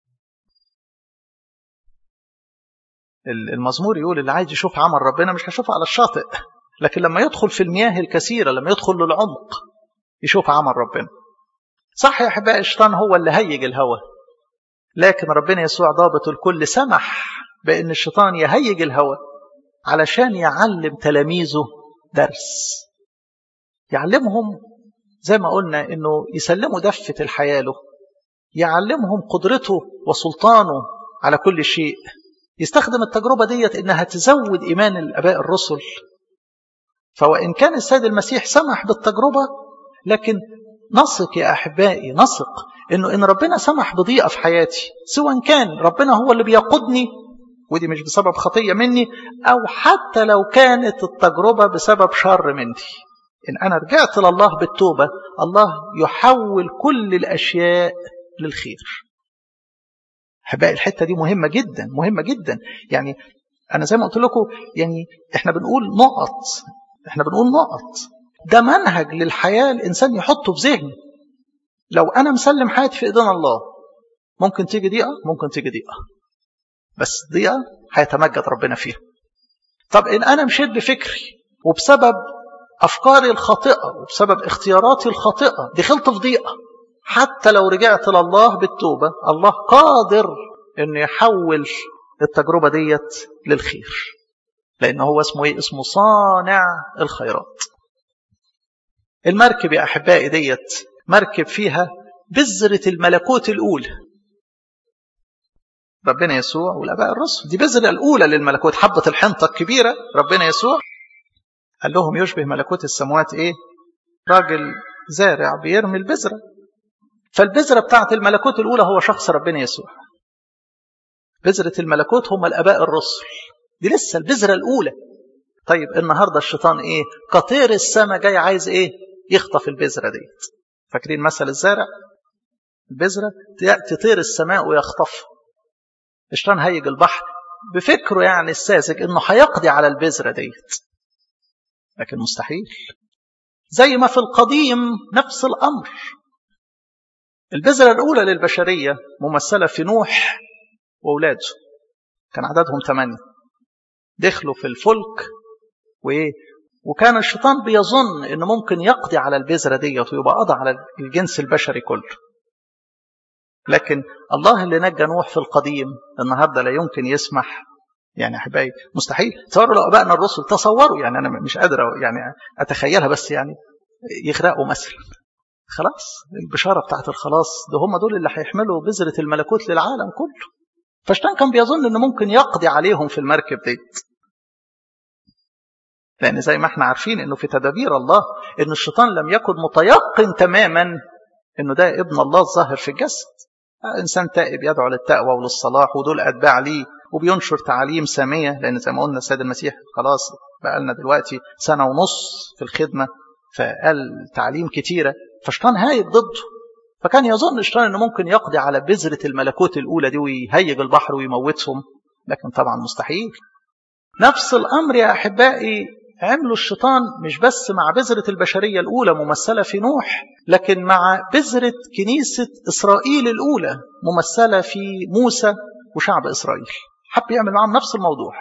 المزمور يقول اللي عايز يشوف عمل ربنا مش هيشوفه على الشاطئ لكن لما يدخل في المياه الكثيرة لما يدخل للعمق يشوف عمل ربنا صح يا أحبائي الشيطان هو اللي هيج الهوى لكن ربنا يسوع ضابط الكل سمح بأن الشيطان يهيج الهوى علشان يعلم تلاميذه درس يعلمهم زي ما قلنا انه يسلموا دفة الحياة له يعلمهم قدرته وسلطانه على كل شيء يستخدم التجربة ديت انها تزود ايمان الاباء الرسل فوان كان السيد المسيح سمح بالتجربة لكن نثق يا احبائي نثق انه ان ربنا سمح بضيقة في حياتي سواء كان ربنا هو اللي بيقودني ودي مش بسبب خطية مني او حتى لو كانت التجربة بسبب شر مني إن أنا رجعت لله بالتوبة الله يحول كل الأشياء للخير أحبائي الحتة دي مهمة جدا مهمة جدا يعني أنا زي ما قلت لكم يعني إحنا بنقول نقط إحنا بنقول نقط ده منهج للحياة الإنسان يحطه في ذهنه لو أنا مسلم حياتي في إيدين الله ممكن تيجي دقيقة ممكن تيجي دقيقة بس دقيقة هيتمجد ربنا فيها طب إن أنا مشيت بفكري وبسبب أفكاري الخاطئة وبسبب اختياراتي الخاطئة دخلت في ضيقة حتى لو رجعت لله بالتوبة الله قادر أنه يحول التجربة ديت للخير لأنه هو اسمه إيه؟ اسمه صانع الخيرات المركب يا أحبائي ديت مركب فيها بذرة الملكوت الأولى ربنا يسوع والآباء الرسل دي بذرة الأولى للملكوت حبة الحنطة الكبيرة ربنا يسوع قال لهم يشبه ملكوت السماوات إيه راجل زارع بيرمي البذرة فالبذرة بتاعت الملكوت الأولى هو شخص ربنا يسوع بذرة الملكوت هم الآباء الرسل دي لسه البذرة الأولى طيب النهاردة الشيطان إيه قطير السماء جاي عايز إيه يخطف البذرة ديت فاكرين مثل الزارع البذرة تطير السماء ويخطفها الشيطان هيج البحر بفكره يعني الساذج انه هيقضي على البذرة ديت لكن مستحيل زي ما في القديم نفس الأمر البذرة الأولى للبشرية ممثلة في نوح وأولاده كان عددهم ثمانية دخلوا في الفلك وإيه وكان الشيطان بيظن انه ممكن يقضي على البذره ديت ويبقى قضى على الجنس البشري كله. لكن الله اللي نجى نوح في القديم النهارده لا يمكن يسمح يعني احبائي مستحيل تصوروا لو ابائنا الرسل تصوروا يعني انا مش قادر يعني اتخيلها بس يعني يغرقوا مثلا خلاص البشاره بتاعت الخلاص ده هم دول اللي هيحملوا بذره الملكوت للعالم كله فشتان كان بيظن انه ممكن يقضي عليهم في المركب ديت لأن زي ما احنا عارفين أنه في تدابير الله أن الشيطان لم يكن متيقن تماما أنه ده ابن الله الظاهر في الجسد إنسان تائب يدعو للتقوى وللصلاح ودول أتباع ليه وبينشر تعاليم سامية لأن زي ما قلنا السيد المسيح خلاص بقى لنا دلوقتي سنة ونص في الخدمة فقال تعليم كتيرة فالشيطان هايب ضده فكان يظن الشيطان أنه ممكن يقضي على بذرة الملكوت الأولى دي ويهيج البحر ويموتهم لكن طبعا مستحيل نفس الأمر يا أحبائي عملوا الشيطان مش بس مع بذرة البشرية الأولى ممثلة في نوح لكن مع بذرة كنيسة إسرائيل الأولى ممثلة في موسى وشعب إسرائيل حب يعمل معهم نفس الموضوع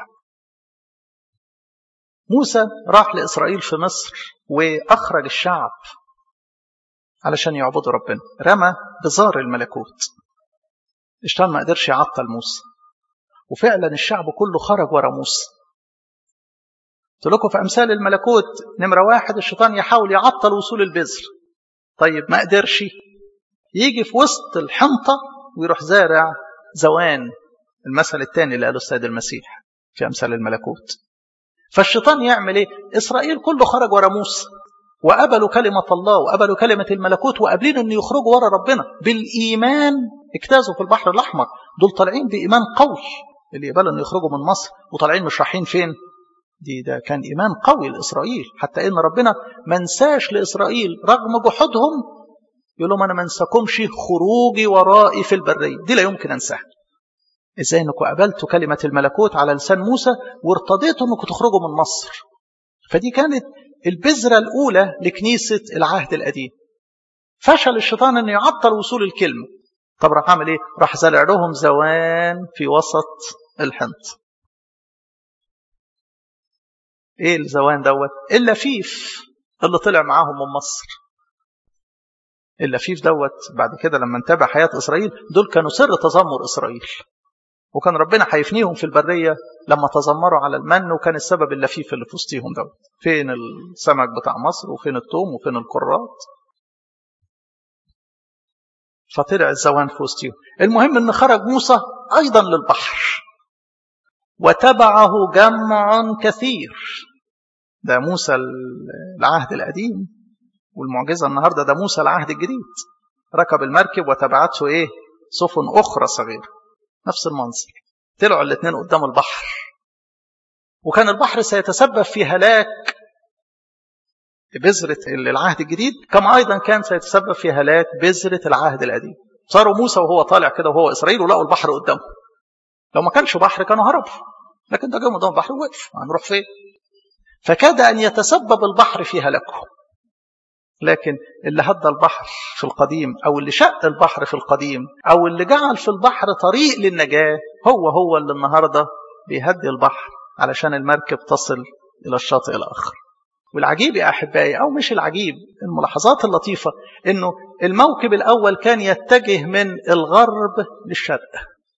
موسى راح لإسرائيل في مصر وأخرج الشعب علشان يعبدوا ربنا رمى بزار الملكوت الشيطان ما قدرش يعطل موسى وفعلا الشعب كله خرج ورا موسى قلت لكم في أمثال الملكوت نمرة واحد الشيطان يحاول يعطل وصول البذر طيب ما قدرش يجي في وسط الحنطة ويروح زارع زوان المثل الثاني اللي قاله السيد المسيح في أمثال الملكوت فالشيطان يعمل ايه إسرائيل كله خرج ورا موسى وقبلوا كلمة الله وقبلوا كلمة الملكوت وقابلين أن يخرجوا ورا ربنا بالإيمان اجتازوا في البحر الأحمر دول طالعين بإيمان قوي اللي يقبلوا أن يخرجوا من مصر وطالعين مش رايحين فين دي ده كان إيمان قوي لإسرائيل حتى إن ربنا ما نساش لإسرائيل رغم جحودهم يقول لهم أنا ما انساكمش خروجي ورائي في البرية دي لا يمكن أنساها إزاي أنكم قبلتوا كلمة الملكوت على لسان موسى وارتضيتوا أنكم تخرجوا من مصر فدي كانت البذرة الأولى لكنيسة العهد القديم فشل الشيطان أنه يعطل وصول الكلمة طب راح عمل إيه؟ راح زرع لهم زوان في وسط الحنط ايه الزوان دوت اللفيف اللي طلع معاهم من مصر اللفيف دوت بعد كده لما نتابع حياة إسرائيل دول كانوا سر تذمر إسرائيل وكان ربنا هيفنيهم في البرية لما تذمروا على المن وكان السبب اللفيف اللي في وسطيهم دوت فين السمك بتاع مصر وفين التوم وفين الكرات فطلع الزوان في وسطيهم المهم ان خرج موسى ايضا للبحر وتبعه جمع كثير ده موسى العهد القديم والمعجزة النهاردة ده موسى العهد الجديد ركب المركب وتبعته ايه سفن اخرى صغيرة نفس المنظر طلعوا الاثنين قدام البحر وكان البحر سيتسبب في هلاك بذرة العهد الجديد كما أيضا كان سيتسبب في هلاك بذرة العهد القديم صاروا موسى وهو طالع كده وهو إسرائيل ولقوا البحر قدامه لو ما كانش بحر كانوا هربوا لكن ده جه قدام البحر ووقف هنروح فين فكاد أن يتسبب البحر في هلاكه لكن اللي هدى البحر في القديم أو اللي شق البحر في القديم أو اللي جعل في البحر طريق للنجاة هو هو اللي النهاردة بيهدي البحر علشان المركب تصل إلى الشاطئ الآخر والعجيب يا أحبائي أو مش العجيب الملاحظات اللطيفة أنه الموكب الأول كان يتجه من الغرب للشرق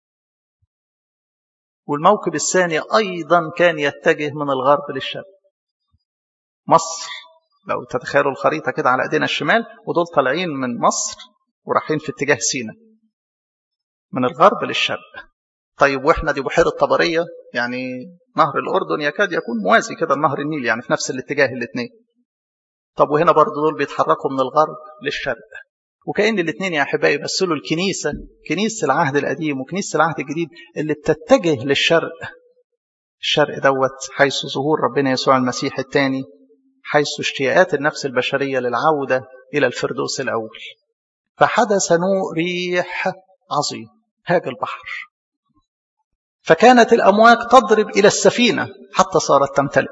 والموكب الثاني أيضا كان يتجه من الغرب للشرق مصر لو تتخيلوا الخريطة كده على ايدينا الشمال ودول طالعين من مصر ورايحين في اتجاه سينا من الغرب للشرق طيب واحنا دي بحيرة طبرية يعني نهر الأردن يكاد يكون موازي كده لنهر النيل يعني في نفس الاتجاه الاثنين طب وهنا برضه دول بيتحركوا من الغرب للشرق وكأن الاثنين يا أحبائي يمثلوا الكنيسة كنيسة العهد القديم وكنيسة العهد الجديد اللي بتتجه للشرق الشرق دوت حيث ظهور ربنا يسوع المسيح الثاني حيث اشتياقات النفس البشرية للعودة إلى الفردوس الأول فحدث نوء ريح عظيم هاج البحر فكانت الأمواج تضرب إلى السفينة حتى صارت تمتلئ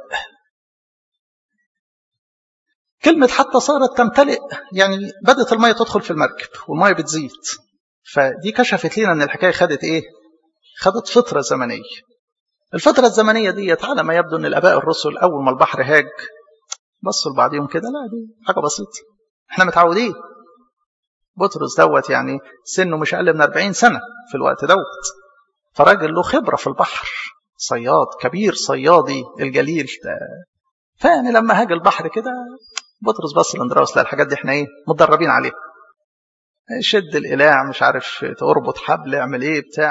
كلمة حتى صارت تمتلئ يعني بدأت المية تدخل في المركب والمية بتزيد فدي كشفت لنا أن الحكاية خدت إيه؟ خدت فترة زمنية الفترة الزمنية دي على ما يبدو أن الآباء الرسل أول ما البحر هاج بصوا لبعضهم كده لا دي حاجة بسيطة احنا متعودين بطرس دوت يعني سنه مش أقل من 40 سنة في الوقت دوت فراجل له خبرة في البحر صياد كبير صيادي الجليل ده فيعني لما هاج البحر كده بطرس بص لاندراوس لا الحاجات دي احنا ايه متدربين عليها شد الإلاع مش عارف تربط حبل اعمل ايه بتاع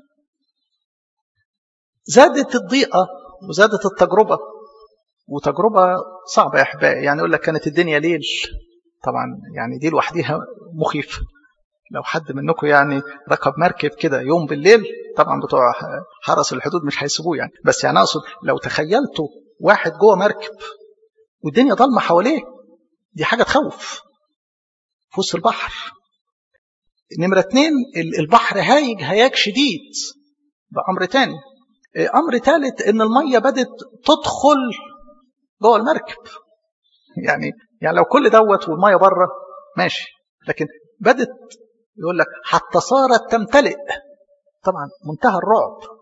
زادت الضيقة وزادت التجربة وتجربة صعبة يا أحبائي يعني يقول لك كانت الدنيا ليل طبعا يعني دي لوحديها مخيفة لو حد منكم يعني ركب مركب كده يوم بالليل طبعا بتوع حرس الحدود مش هيسيبوه يعني بس يعني اقصد لو تخيلتوا واحد جوه مركب والدنيا ضلمه حواليه دي حاجه تخوف في وسط البحر نمره اتنين البحر هايج هياج شديد ده امر تاني امر ثالث ان الميه بدت تدخل جوه المركب يعني يعني لو كل دوت والميه بره ماشي لكن بدت يقول لك حتى صارت تمتلئ طبعا منتهى الرعب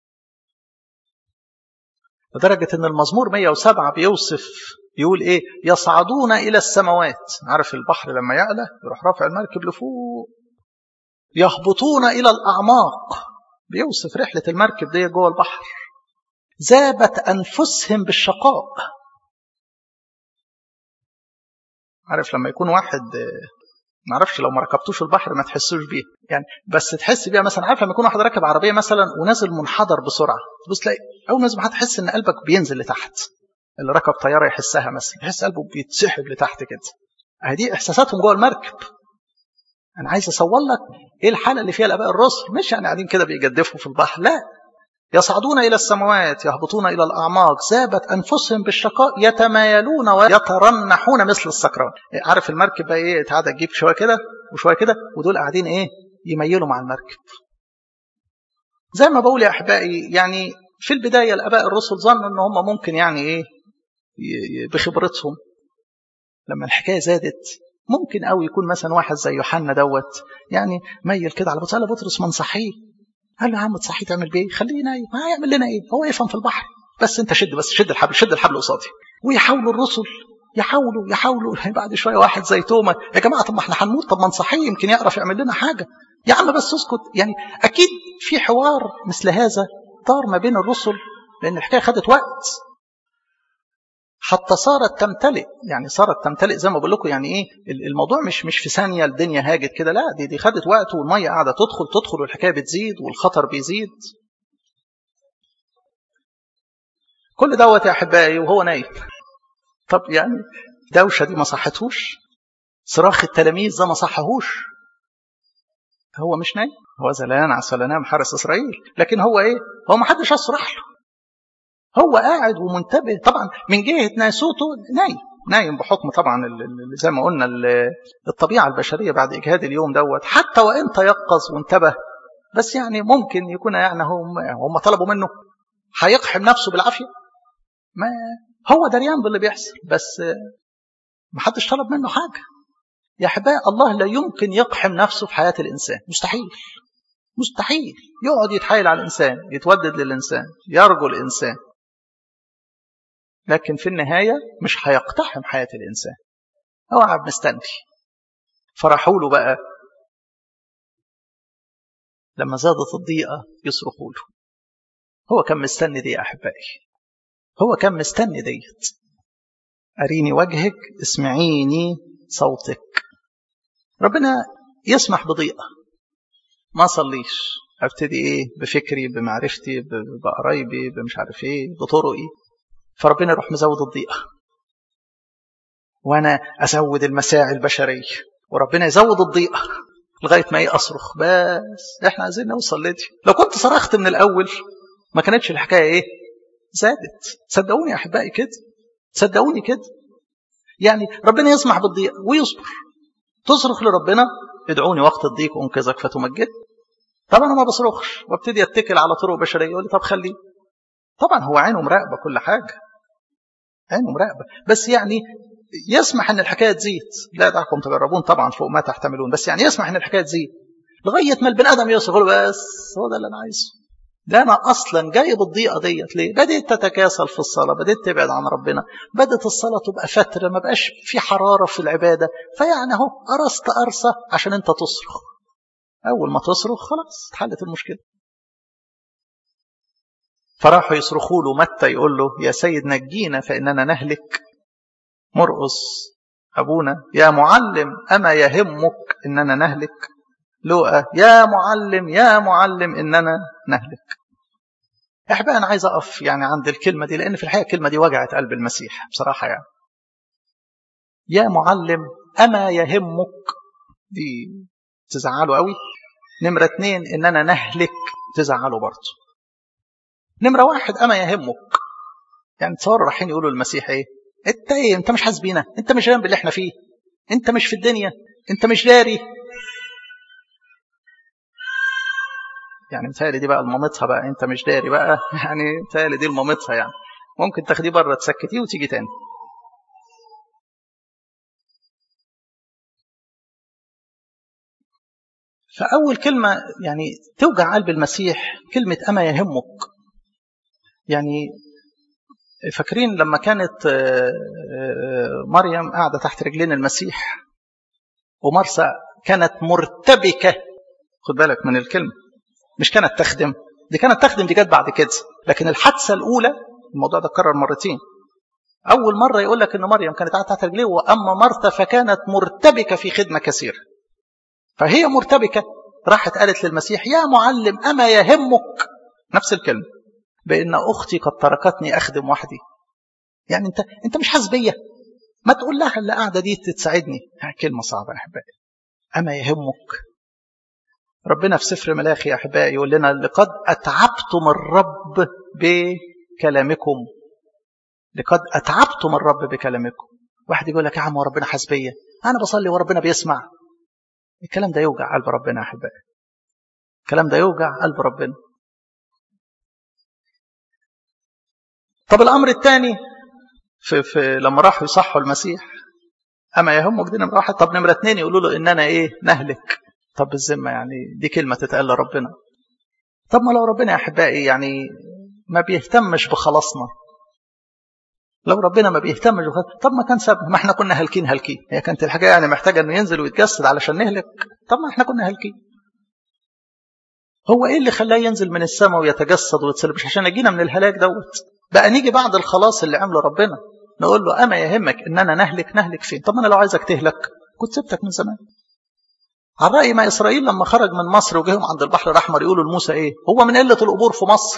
لدرجة ان المزمور 107 بيوصف يقول ايه يصعدون الى السماوات عارف البحر لما يعلى يروح رافع المركب لفوق يهبطون الى الاعماق بيوصف رحلة المركب دي جوه البحر ذابت انفسهم بالشقاء عارف لما يكون واحد ما اعرفش لو ما ركبتوش البحر ما تحسوش بيه يعني بس تحس بيها مثلا عارف لما يكون واحد راكب عربيه مثلا ونازل منحدر بسرعه تبص تلاقي اول ما نازل تحس ان قلبك بينزل لتحت اللي ركب طياره يحسها مثلا يحس قلبه بيتسحب لتحت كده اهي دي احساساتهم جوه المركب انا عايز اصور لك ايه الحاله اللي فيها الاباء الرسل مش يعني قاعدين كده بيجدفوا في البحر لا يصعدون الى السماوات يهبطون الى الاعماق ذابت انفسهم بالشقاء يتمايلون ويترنحون مثل السكران عارف المركب بقى ايه تعالى تجيب شويه كده وشويه كده ودول قاعدين ايه يميلوا مع المركب زي ما بقول يا احبائي يعني في البدايه الاباء الرسل ظنوا ان هم ممكن يعني ايه بخبرتهم لما الحكايه زادت ممكن قوي يكون مثلا واحد زي يوحنا دوت يعني ميل كده على بطرس قال بطرس ما نصحيه قال له يا عم تصحيه تعمل بيه خليه نايم ما هيعمل لنا ايه هو يفهم في البحر بس انت شد بس شد الحبل شد الحبل قصادي ويحاولوا الرسل يحاولوا يحاولوا بعد شويه واحد زي توما يا جماعه طب ما احنا هنموت طب ما نصحيه يمكن يعرف يعمل لنا حاجه يا عم بس اسكت يعني اكيد في حوار مثل هذا دار ما بين الرسل لان الحكايه خدت وقت حتى صارت تمتلئ يعني صارت تمتلئ زي ما بقول لكم يعني ايه الموضوع مش مش في ثانيه الدنيا هاجت كده لا دي دي خدت وقت والميه قاعده تدخل تدخل والحكايه بتزيد والخطر بيزيد كل دوت يا احبائي وهو نايم طب يعني دوشه دي ما صحتهوش صراخ التلاميذ ده ما صحهوش هو مش نايم هو زلان عسى نام حارس اسرائيل لكن هو ايه هو ما حدش اصرح له هو قاعد ومنتبه طبعا من جهه ناسوته نايم نايم بحكم طبعا زي ما قلنا الطبيعه البشريه بعد اجهاد اليوم دوت حتى وان تيقظ وانتبه بس يعني ممكن يكون يعني هم هم طلبوا منه هيقحم نفسه بالعافيه ما هو دريان باللي بيحصل بس ما حدش طلب منه حاجه يا احبائي الله لا يمكن يقحم نفسه في حياه الانسان مستحيل مستحيل يقعد يتحايل على الانسان يتودد للانسان يرجو الانسان لكن في النهايه مش هيقتحم حياه الانسان هو قاعد مستني فرحوا له بقى لما زادت الضيقه يصرخوا له هو كان مستني دي يا احبائي هو كان مستني ديت اريني وجهك اسمعيني صوتك ربنا يسمح بضيقه ما صليش ابتدي ايه بفكري بمعرفتي بقرايبي بمش عارف ايه بطرقي فربنا يروح مزود الضيقه وانا ازود المساعي البشريه وربنا يزود الضيقه لغايه ما ايه اصرخ بس احنا عايزين نوصل لدي لو كنت صرخت من الاول ما كانتش الحكايه ايه زادت صدقوني يا احبائي كده صدقوني كده يعني ربنا يسمح بالضيق ويصبر تصرخ لربنا ادعوني وقت الضيق انقذك فتمجد طبعا انا ما بصرخش وابتدي اتكل على طرق بشريه يقول لي طب خليه طبعا هو عينه مراقبه كل حاجه عينه مراقبه بس يعني يسمح ان الحكايه تزيد لا دعكم تجربون طبعا فوق ما تحتملون بس يعني يسمح ان الحكايه تزيد لغايه ما البني ادم يوصل بس هو ده اللي انا عايزه ده انا اصلا جاي بالضيقه ديت ليه؟ بدات تتكاسل في الصلاه، بدات تبعد عن ربنا، بدات الصلاه تبقى فتره ما بقاش في حراره في العباده، فيعني اهو قرصت قرصه عشان انت تصرخ. اول ما تصرخ خلاص اتحلت المشكله. فراحوا يصرخوا له متى يقول له يا سيد نجينا فاننا نهلك. مرقص ابونا يا معلم اما يهمك اننا نهلك؟ لوقا يا معلم يا معلم اننا نهلك احبائي انا عايز اقف يعني عند الكلمه دي لان في الحقيقه الكلمه دي وجعت قلب المسيح بصراحه يعني يا معلم اما يهمك دي تزعله قوي نمره اتنين اننا نهلك تزعله برضه نمره واحد اما يهمك يعني تصوروا رايحين يقولوا للمسيح ايه انت ايه انت مش حاسس بينا انت مش جنب اللي احنا فيه انت مش في الدنيا انت مش داري يعني متهيألي دي بقى لمامتها بقى انت مش داري بقى يعني متهيألي دي لمامتها يعني ممكن تاخديه بره تسكتيه وتيجي تاني فأول كلمة يعني توجع قلب المسيح كلمة أما يهمك يعني فاكرين لما كانت مريم قاعدة تحت رجلين المسيح ومرسى كانت مرتبكة خد بالك من الكلمة مش كانت تخدم دي كانت تخدم دي جت بعد كده لكن الحادثه الاولى الموضوع ده اتكرر مرتين اول مره يقول لك ان مريم كانت قاعده تحت رجليه واما مرتا فكانت مرتبكه في خدمه كثيره فهي مرتبكه راحت قالت للمسيح يا معلم اما يهمك نفس الكلمه بان اختي قد تركتني اخدم وحدي يعني انت انت مش حاسس بيا ما تقول لها اللي قاعده دي تساعدني كلمه صعبه يا احبائي اما يهمك ربنا في سفر ملاخي يا احبائي يقول لنا لقد اتعبتم الرب بكلامكم لقد اتعبتم الرب بكلامكم واحد يقول لك يا عم وربنا حاسس بيا انا بصلي وربنا بيسمع الكلام ده يوجع قلب ربنا يا احبائي الكلام ده يوجع قلب ربنا طب الامر الثاني في, في لما راحوا يصحوا المسيح اما يهمك دي نمره واحد طب نمره اثنين يقولوا له اننا ايه نهلك طب بالذمه يعني دي كلمه تتقال لربنا طب ما لو ربنا يا احبائي يعني ما بيهتمش بخلاصنا لو ربنا ما بيهتمش بخلاصنا طب ما كان سابنا ما احنا كنا هالكين هالكين هي كانت الحاجه يعني محتاجه انه ينزل ويتجسد علشان نهلك طب ما احنا كنا هالكين هو ايه اللي خلاه ينزل من السماء ويتجسد ويتصلب مش عشان يجينا من الهلاك دوت بقى نيجي بعد الخلاص اللي عمله ربنا نقول له اما يهمك اننا نهلك نهلك فين طب انا لو عايزك تهلك كنت سبتك من زمان على رأي ما إسرائيل لما خرج من مصر وجيهم عند البحر الأحمر يقولوا لموسى إيه هو من قلة القبور في مصر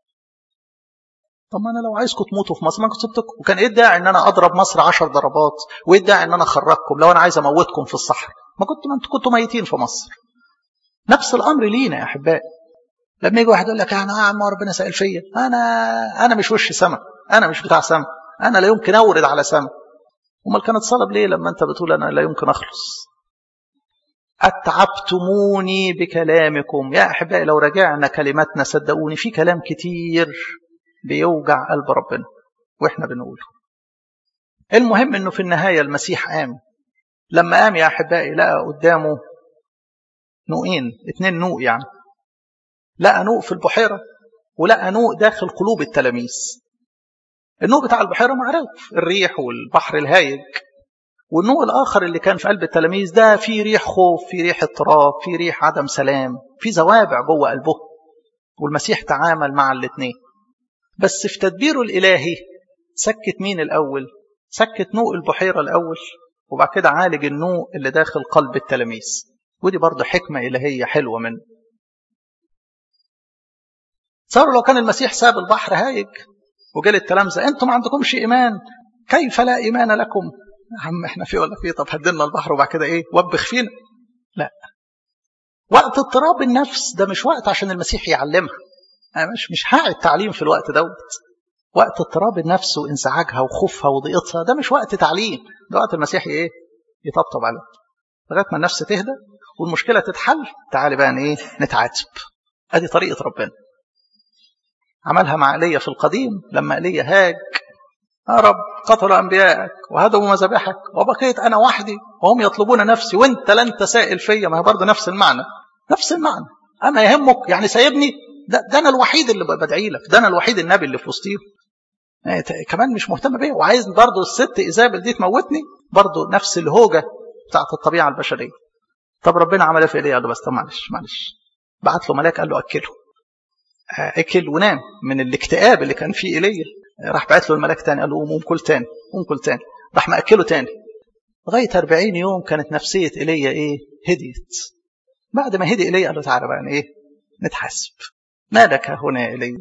طب ما أنا لو عايزكم تموتوا في مصر ما كنت سبتكم وكان إيه الداعي إن أنا أضرب مصر عشر ضربات وإيه الداعي إن أنا أخرجكم لو أنا عايز أموتكم في الصحراء ما كنتوا ما أنتوا كنتوا ميتين في مصر نفس الأمر لينا يا أحبائي لما يجي واحد يقول لك أنا يا عم ربنا سائل فيا أنا أنا مش وش سما أنا مش بتاع سما أنا لا يمكن أورد على سما أمال كانت صلب ليه لما أنت بتقول أنا لا يمكن أخلص أتعبتموني بكلامكم يا أحبائي لو رجعنا كلماتنا صدقوني في كلام كتير بيوجع قلب ربنا واحنا بنقوله المهم انه في النهاية المسيح قام لما قام يا احبائي لقى قدامه نوقين اتنين نوق يعني لقى نوق في البحيرة ولقى نوق داخل قلوب التلاميذ النوق بتاع البحيرة معروف الريح والبحر الهايج والنوع الآخر اللي كان في قلب التلاميذ ده في ريح خوف في ريح اضطراب في ريح عدم سلام في زوابع جوه قلبه والمسيح تعامل مع الاثنين بس في تدبيره الإلهي سكت مين الأول سكت نوء البحيرة الأول وبعد كده عالج النوء اللي داخل قلب التلاميذ ودي برضه حكمة إلهية حلوة منه صاروا لو كان المسيح ساب البحر هايج وجال التلامذة انتم ما عندكمش إيمان كيف لا إيمان لكم يا عم احنا في ولا في طب هدلنا البحر وبعد كده ايه وبخ فينا لا وقت اضطراب النفس ده مش وقت عشان المسيح يعلمها أنا مش مش هقعد تعليم في الوقت دوت وقت اضطراب النفس وانزعاجها وخوفها وضيقتها ده مش وقت تعليم ده وقت المسيح ايه يطبطب عليها لغايه ما النفس تهدى والمشكله تتحل تعالي بقى ايه نتعاتب ادي طريقه ربنا عملها مع ايليا في القديم لما ايليا هاج يا رب قتلوا أنبيائك وهدموا مذابحك وبقيت أنا وحدي وهم يطلبون نفسي وانت لن تسائل فيا ما هي برضه نفس المعنى نفس المعنى أما يهمك يعني سايبني ده, ده أنا الوحيد اللي بدعي لك ده أنا الوحيد النبي اللي في وسطيهم يعني كمان مش مهتم بيا وعايز برضه الست إيزابل دي تموتني برضه نفس الهوجة بتاعت الطبيعة البشرية طب ربنا عمل في ايديه قال له بس طب معلش معلش بعت له ملاك قال له أكله أكل ونام من الاكتئاب اللي كان فيه إيليا راح بعت له الملاك تاني قال له قوم قوم كل تاني قوم كل تاني راح مأكله تاني لغاية 40 يوم كانت نفسية إيليا إيه هديت بعد ما هدي إيليا قال له تعالى بقى إيه نتحاسب ما لك هنا إيليا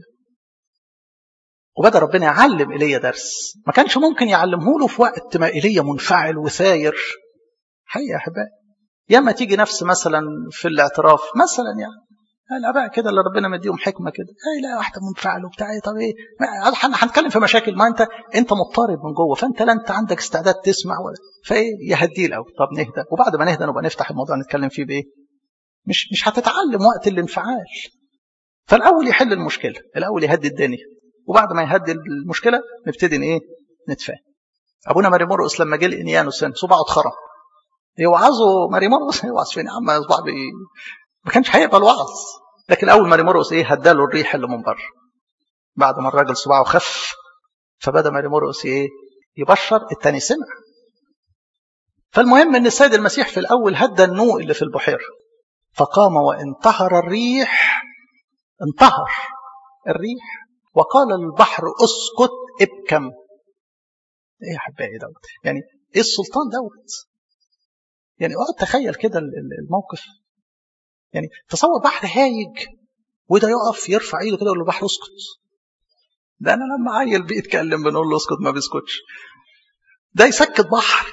وبدأ ربنا يعلم إيليا درس ما كانش ممكن يعلمه له في وقت ما إيليا منفعل وثاير حقيقة يا أحبائي ياما تيجي نفس مثلا في الاعتراف مثلا يعني الاباء كده اللي ربنا مديهم حكمه كده اي لا واحده منفعل وبتاع طب ايه هنتكلم في مشاكل ما انت انت مضطرب من جوه فانت لا انت عندك استعداد تسمع ولا فايه يهديه الاول طب نهدى وبعد ما نهدى نبقى نفتح الموضوع نتكلم فيه بايه مش مش هتتعلم وقت الانفعال فالاول يحل المشكله الاول يهدي الدنيا وبعد ما يهدي المشكله نبتدي ايه نتفاهم ابونا ماري مرقس لما جه الانيانوس صباعه اتخرم يوعظوا ماري مرقس يوعظ فين يا عم صباع ما كانش هيقبل وعظ لكن اول ما مرقس ايه هداله الريح اللي من بره بعد ما الراجل صباعه خف فبدا ماري مرقس ايه يبشر التاني سمع فالمهم ان السيد المسيح في الاول هدى النوء اللي في البحيره فقام وانتهر الريح انتهر الريح وقال للبحر اسكت ابكم ايه يا حبايبي دوت يعني ايه السلطان دوت يعني اقعد تخيل كده الموقف يعني تصور بحر هايج وده يقف يرفع ايده كده يقول للبحر اسكت ده انا لما عيل بيتكلم بنقول له اسكت ما بيسكتش ده يسكت بحر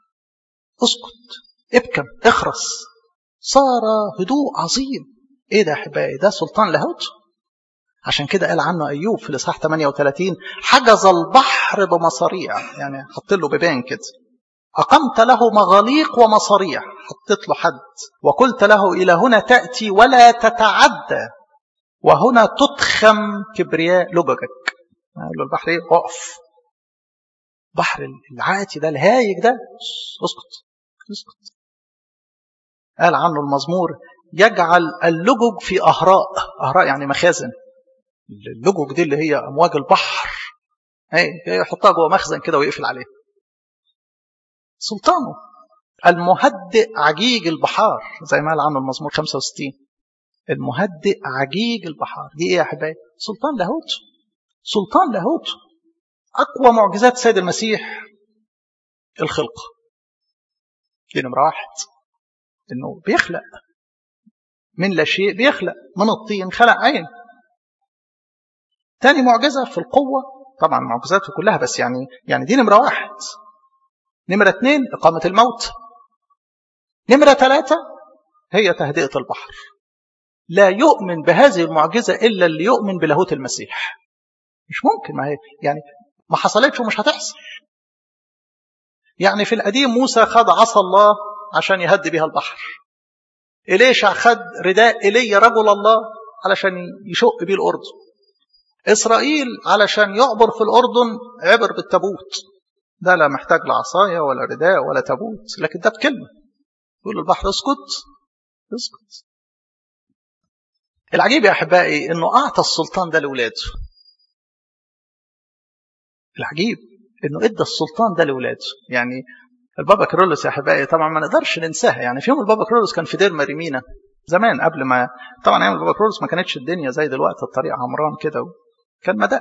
اسكت ابكم اخرس صار هدوء عظيم ايه ده يا احبائي ده سلطان لاهوت عشان كده قال عنه ايوب في الاصحاح 38 حجز البحر بمصاريع يعني حط له بيبان كده أقمت له مغاليق ومصاريع حطيت له حد وقلت له إلى هنا تأتي ولا تتعدى وهنا تضخم كبرياء لججك قال له البحر ايه اقف بحر العاتي ده الهايج ده اسكت اسكت قال عنه المزمور يجعل اللجج في أهراء أهراء يعني مخازن اللجج دي اللي هي أمواج البحر يحطها جوه مخزن كده ويقفل عليه سلطانه المهدئ عجيج البحار زي ما قال عنه المزمور 65 المهدئ عجيج البحار دي ايه يا حبايبي سلطان لاهوت سلطان لاهوت اقوى معجزات السيد المسيح الخلقه دي نمره واحد انه بيخلق من لا شيء بيخلق من الطين خلق عين تاني معجزه في القوه طبعا معجزاته كلها بس يعني يعني دي نمره واحد نمرة اثنين إقامة الموت نمرة ثلاثة هي تهدئة البحر لا يؤمن بهذه المعجزة إلا اللي يؤمن بلاهوت المسيح مش ممكن ما هي يعني ما حصلتش ومش هتحصل يعني في القديم موسى خد عصا الله عشان يهدي بها البحر إليشع خد رداء إيليا رجل الله علشان يشق بيه الأرض إسرائيل علشان يعبر في الأردن عبر بالتابوت ده لا محتاج لعصاية ولا رداء ولا تابوت لكن ده بكلمة يقول البحر اسكت اسكت العجيب يا أحبائي أنه أعطى السلطان ده لأولاده العجيب أنه إدى السلطان ده لأولاده يعني البابا كرولوس يا أحبائي طبعا ما نقدرش ننساها يعني في يوم البابا كرولوس كان في دير مريمينا زمان قبل ما طبعا ايام البابا كرولوس ما كانتش الدنيا زي دلوقتي الطريق عمران كده كان مدق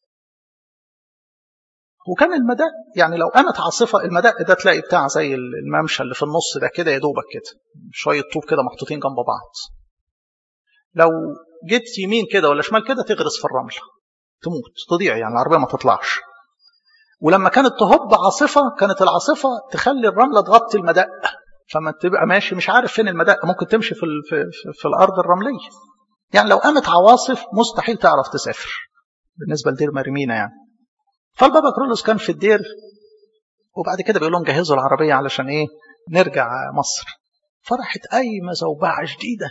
وكان المدق يعني لو قامت عاصفه المدق ده تلاقي بتاع زي الممشى اللي في النص ده كده يا دوبك كده شويه طوب كده محطوطين جنب بعض لو جيت يمين كده ولا شمال كده تغرس في الرمله تموت تضيع يعني العربيه ما تطلعش ولما كانت تهب عاصفه كانت العاصفه تخلي الرمله تغطي المدق فما تبقى ماشي مش عارف فين المدق ممكن تمشي في, في, في, في الارض الرمليه يعني لو قامت عواصف مستحيل تعرف تسافر بالنسبه لدير مريمينا يعني فالبابا كرولوس كان في الدير وبعد كده بيقول لهم جهزوا العربيه علشان ايه نرجع مصر فراحت قايمه زوبعه شديده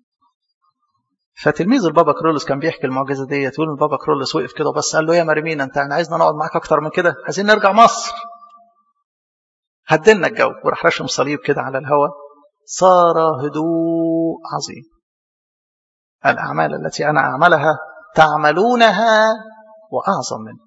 فتلميذ البابا كرولوس كان بيحكي المعجزه ديت يقول البابا كرولوس وقف كده وبس قال له يا مريمينا انت عايزنا نقعد معاك اكتر من كده عايزين نرجع مصر هدلنا الجو وراح رشم صليب كده على الهواء صار هدوء عظيم الأعمال التي أنا أعملها تعملونها وأعظم منه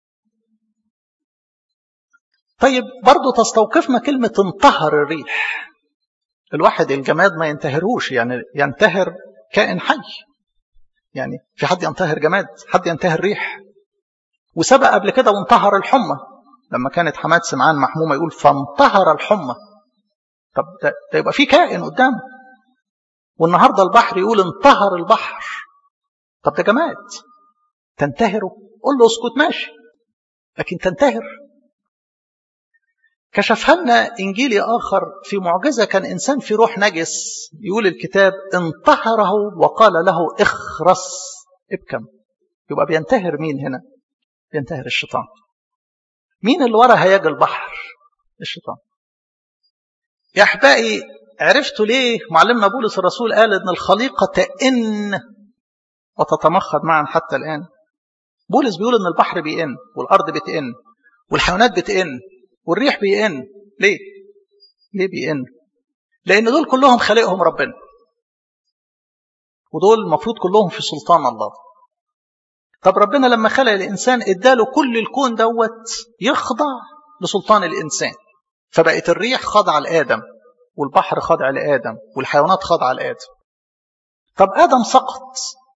طيب برضو تستوقفنا كلمة انتهر الريح الواحد الجماد ما ينتهرهوش يعني ينتهر كائن حي يعني في حد ينتهر جماد حد ينتهر ريح وسبق قبل كده وانتهر الحمى لما كانت حماد سمعان محمومة يقول فانتهر الحمى طب ده, ده يبقى في كائن قدامه والنهاردة البحر يقول انتهر البحر طب ده جماد تنتهره قول له اسكت ماشي لكن تنتهر كشفها لنا إنجيلي آخر في معجزة كان إنسان في روح نجس يقول الكتاب انتهره وقال له اخرس ابكم يبقى بينتهر مين هنا بينتهر الشيطان مين اللي ورا هياج البحر الشيطان يا احبائي عرفتوا ليه معلمنا بولس الرسول قال ان الخليقه تئن وتتمخض معا حتى الان بولس بيقول ان البحر بيئن والارض بتئن والحيوانات بتئن والريح بيئن ليه ليه بيئن لان دول كلهم خالقهم ربنا ودول المفروض كلهم في سلطان الله طب ربنا لما خلق الإنسان اداله كل الكون دوت يخضع لسلطان الإنسان فبقت الريح خاضعة لآدم والبحر خاضع لآدم والحيوانات خاضعة لآدم طب آدم سقط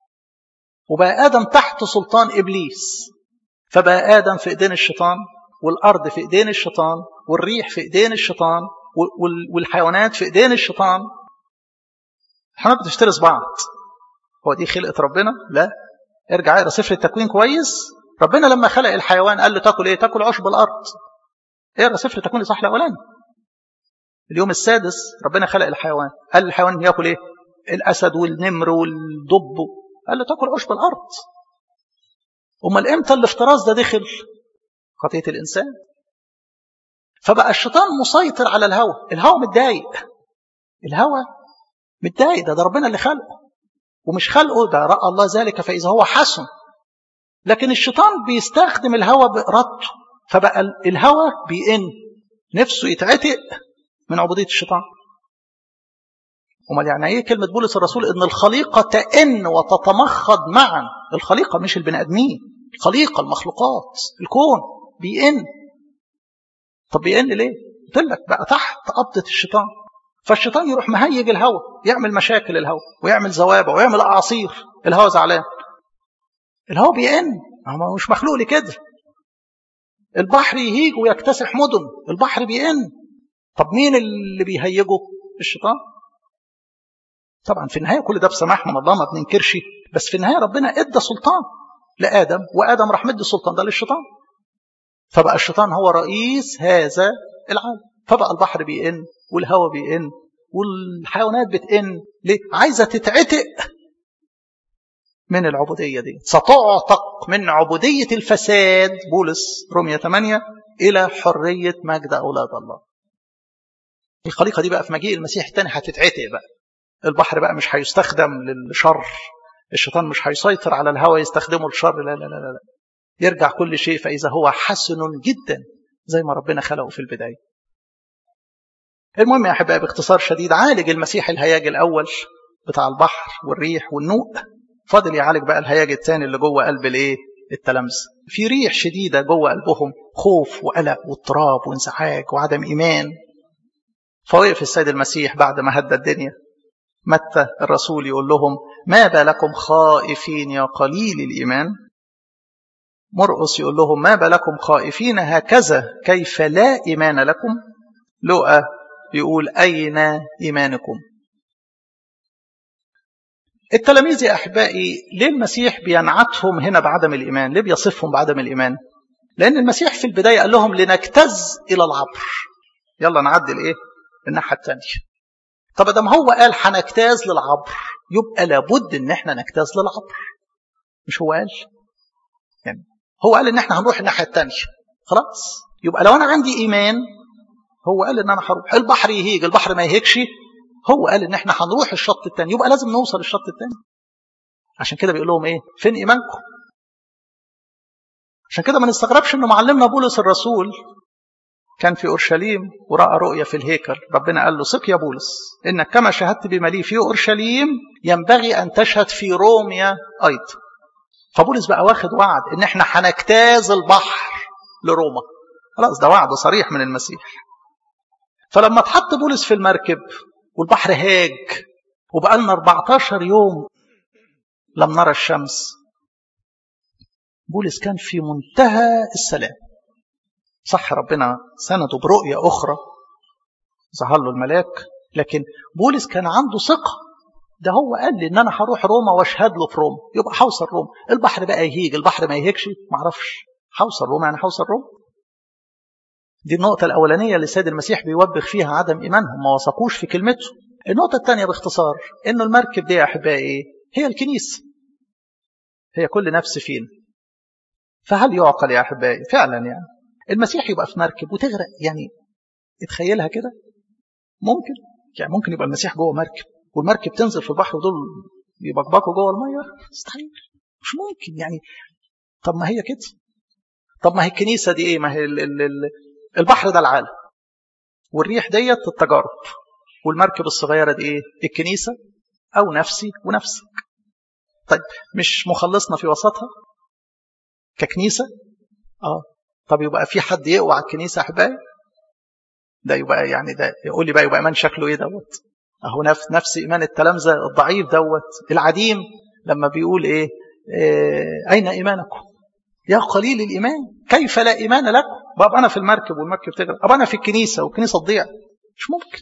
وبقى آدم تحت سلطان إبليس فبقى آدم في إيدين الشيطان والأرض في إيدين الشيطان والريح في إيدين الشيطان والحيوانات في إيدين الشيطان الحيوانات بتفترس بعض هو دي خلقة ربنا؟ لا ارجع اقرا سفر التكوين كويس ربنا لما خلق الحيوان قال له تاكل ايه تاكل عشب الارض اقرا سفر التكوين الاصحاح الاولاني اليوم السادس ربنا خلق الحيوان قال الحيوان ياكل ايه الاسد والنمر والدب قال له تاكل عشب الارض امال امتى الافتراس ده دخل خطيه الانسان فبقى الشيطان مسيطر على الهوى الهوى متضايق الهوى متضايق ده, ده ربنا اللي خلقه ومش خلقه ده رأى الله ذلك فإذا هو حسن لكن الشيطان بيستخدم الهوى بإرادته فبقى الهوى بيئن نفسه يتعتق من عبودية الشيطان امال يعني ايه كلمة بولس الرسول ان الخليقة تئن وتتمخض معا الخليقة مش البني ادمين الخليقة المخلوقات الكون بيئن طب بيئن ليه؟ قلت لك بقى تحت قبضة الشيطان فالشيطان يروح مهيج الهوى يعمل مشاكل الهوى ويعمل زوابع ويعمل اعاصير الهوى زعلان الهوى بيئن هو مش مخلوق لكده البحر يهيج ويكتسح مدن البحر بيئن طب مين اللي بيهيجه الشيطان طبعا في النهايه كل ده بسماح من الله ما بننكرش بس في النهايه ربنا ادى سلطان لادم وادم راح مدي السلطان ده للشيطان فبقى الشيطان هو رئيس هذا العالم فبقى البحر بيئن والهواء بيئن والحيوانات بتئن ليه؟ عايزه تتعتق من العبوديه دي ستعتق من عبوديه الفساد بولس رومية 8 الى حريه مجد اولاد الله الخليقه دي بقى في مجيء المسيح الثاني هتتعتق بقى البحر بقى مش هيستخدم للشر الشيطان مش هيسيطر على الهوى يستخدمه الشر لا لا لا لا يرجع كل شيء فإذا هو حسن جدا زي ما ربنا خلقه في البداية المهم يا أحبائي باختصار شديد عالج المسيح الهياج الأول بتاع البحر والريح والنوء فاضل يعالج بقى الهياج الثاني اللي جوه قلب الايه التلامذة في ريح شديدة جوه قلبهم خوف وقلق واضطراب وانزعاج وعدم إيمان فوقف السيد المسيح بعد ما هدى الدنيا متى الرسول يقول لهم ما بالكم خائفين يا قليل الإيمان مرقس يقول لهم ما بالكم خائفين هكذا كيف لا إيمان لكم لؤى يقول أين إيمانكم التلاميذ يا أحبائي ليه المسيح بينعتهم هنا بعدم الإيمان ليه بيصفهم بعدم الإيمان لأن المسيح في البداية قال لهم لنجتز إلى العبر يلا نعدل إيه الناحية الثانية طب دام هو قال هنجتاز للعبر يبقى لابد ان احنا نجتاز للعبر مش هو قال يعني هو قال ان احنا هنروح الناحيه الثانيه خلاص يبقى لو انا عندي ايمان هو قال ان انا هروح البحر يهيج البحر ما يهيجش هو قال ان احنا هنروح الشط الثاني يبقى لازم نوصل الشط الثاني عشان كده بيقول لهم ايه فين ايمانكم عشان كده ما نستغربش انه معلمنا بولس الرسول كان في اورشليم وراى رؤيا في الهيكل ربنا قال له ثق يا بولس انك كما شهدت بملي في اورشليم ينبغي ان تشهد في روميا ايضا فبولس بقى واخد وعد ان احنا هنجتاز البحر لروما خلاص ده وعد صريح من المسيح فلما اتحط بولس في المركب والبحر هاج وبقى لنا 14 يوم لم نرى الشمس بولس كان في منتهى السلام صح ربنا سنده برؤية أخرى ظهر له الملاك لكن بولس كان عنده ثقة ده هو قال لي ان انا هروح روما واشهد له في روما يبقى هوصل روما البحر بقى يهيج البحر ما يهيجش ما اعرفش هوصل روما يعني هوصل روما دي النقطة الأولانية اللي السيد المسيح بيوبخ فيها عدم إيمانهم ما وثقوش في كلمته النقطة الثانية باختصار إنه المركب دي يا أحبائي هي الكنيسة هي كل نفس فينا فهل يعقل يا أحبائي فعلا يعني المسيح يبقى في مركب وتغرق يعني اتخيلها كده ممكن يعني ممكن يبقى المسيح جوه مركب والمركب تنزل في البحر ودول يبقبقوا جوه الميه مستحيل مش ممكن يعني طب ما هي كده طب ما هي الكنيسه دي ايه ما هي ال ال ال البحر ده العالم والريح ديت التجارب والمركب الصغيره دي ايه الكنيسه او نفسي ونفسك طيب مش مخلصنا في وسطها ككنيسه اه طب يبقى في حد يقوى على الكنيسه احبائي ده يبقى يعني ده يقول لي بقى يبقى ايمان شكله ايه دوت اهو نفس نفس ايمان التلامذه الضعيف دوت العديم لما بيقول ايه, إيه اين ايمانكم يا قليل الايمان كيف لا ايمان لكم بقى انا في المركب والمركب تغرق ابقى انا في الكنيسه والكنيسه تضيع مش ممكن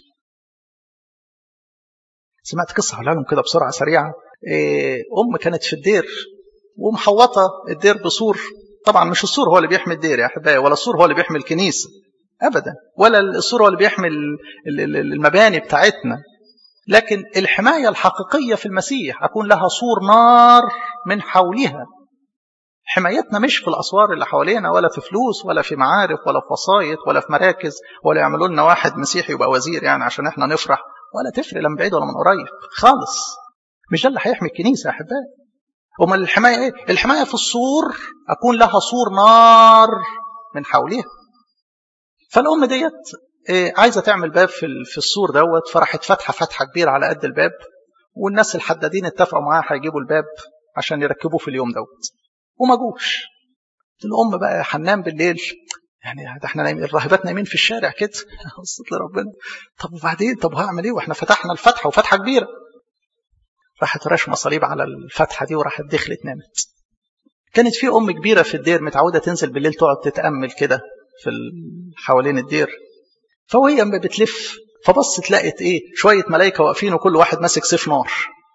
سمعت قصه هقولها لهم كده بسرعه سريعه إيه ام كانت في الدير ومحوطه الدير بسور طبعا مش السور هو اللي بيحمي الدير يا احبائي ولا السور هو اللي بيحمي الكنيسه ابدا ولا السور هو اللي بيحمي المباني بتاعتنا لكن الحمايه الحقيقيه في المسيح اكون لها سور نار من حولها حمايتنا مش في الاسوار اللي حوالينا ولا في فلوس ولا في معارف ولا في وسايط ولا في مراكز ولا يعملوا لنا واحد مسيحي يبقى وزير يعني عشان احنا نفرح ولا تفرق لا من بعيد ولا من قريب خالص مش ده اللي هيحمي الكنيسه يا احبائي امال الحمايه ايه الحمايه في السور اكون لها سور نار من حولها فالام ديت إيه عايزه تعمل باب في في السور دوت فراحت فاتحه فتحه كبيره على قد الباب والناس الحدادين اتفقوا معاها هيجيبوا الباب عشان يركبوه في اليوم دوت وما جوش الام بقى هننام بالليل يعني ده احنا نايمين الراهبات نايمين في الشارع كده بصيت لربنا طب وبعدين طب هعمل ايه واحنا فتحنا الفتحه وفتحه كبيره راحت رشمه صليب على الفتحه دي وراحت دخلت نامت كانت في ام كبيره في الدير متعوده تنزل بالليل تقعد تتامل كده في حوالين الدير فوهي اما بتلف فبصت لقت ايه شويه ملائكه واقفين وكل واحد ماسك سيف نار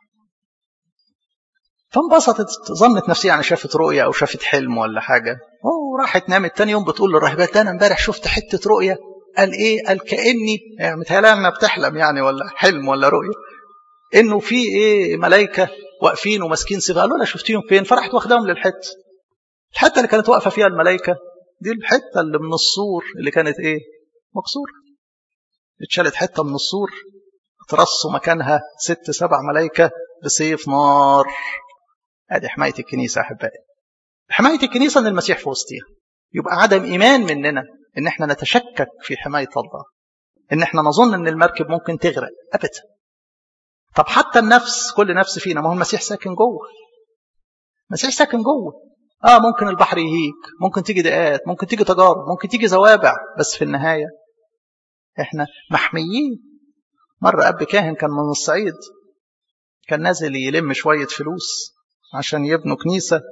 فانبسطت ظنت نفسها يعني شافت رؤية أو شافت حلم ولا حاجة وراحت نامت تاني يوم بتقول للراهبات ده أنا امبارح شفت حتة رؤية قال إيه قال كأني يعني متهيألها إنها بتحلم يعني ولا حلم ولا رؤية إنه في إيه ملائكة واقفين وماسكين سيف قالوا لها شفتيهم فين فراحت واخداهم للحتة الحتة اللي كانت واقفة فيها الملائكة دي الحتة اللي من السور اللي كانت إيه مكسورة اتشالت حتة من السور ترصوا مكانها ست سبع ملائكة بسيف نار ادي حمايه الكنيسه احبائي حمايه الكنيسه ان المسيح في وسطها يبقى عدم ايمان مننا ان احنا نتشكك في حمايه الله ان احنا نظن ان المركب ممكن تغرق ابدا طب حتى النفس كل نفس فينا ما هو المسيح ساكن جوه المسيح ساكن جوه اه ممكن البحر يهيج ممكن تيجي دقات ممكن تيجي تجارب ممكن تيجي زوابع بس في النهايه احنا محميين مره اب كاهن كان من الصعيد كان نازل يلم شويه فلوس عشان يبنوا كنيسه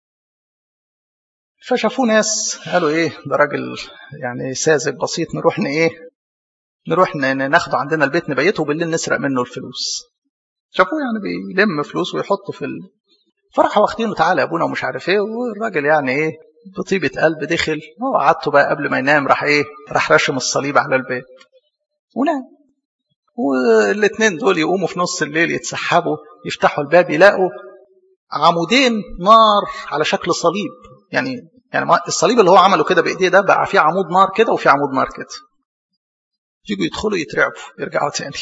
فشافوه ناس قالوا ايه ده راجل يعني ساذج بسيط نروح ايه نروح ناخده عندنا البيت نبيته وبالليل نسرق منه الفلوس شافوه يعني بيلم فلوس ويحطه في ال... فراحوا واخدينه تعالى يا ابونا ومش عارف ايه والراجل يعني ايه بطيبة قلب دخل هو قعدته بقى قبل ما ينام راح ايه راح رشم الصليب على البيت ونام والاثنين دول يقوموا في نص الليل يتسحبوا يفتحوا الباب يلاقوا عمودين نار على شكل صليب يعني يعني الصليب اللي هو عمله كده بايديه ده بقى فيه عمود نار كده وفيه عمود نار كده يجوا يدخلوا يترعبوا يرجعوا تاني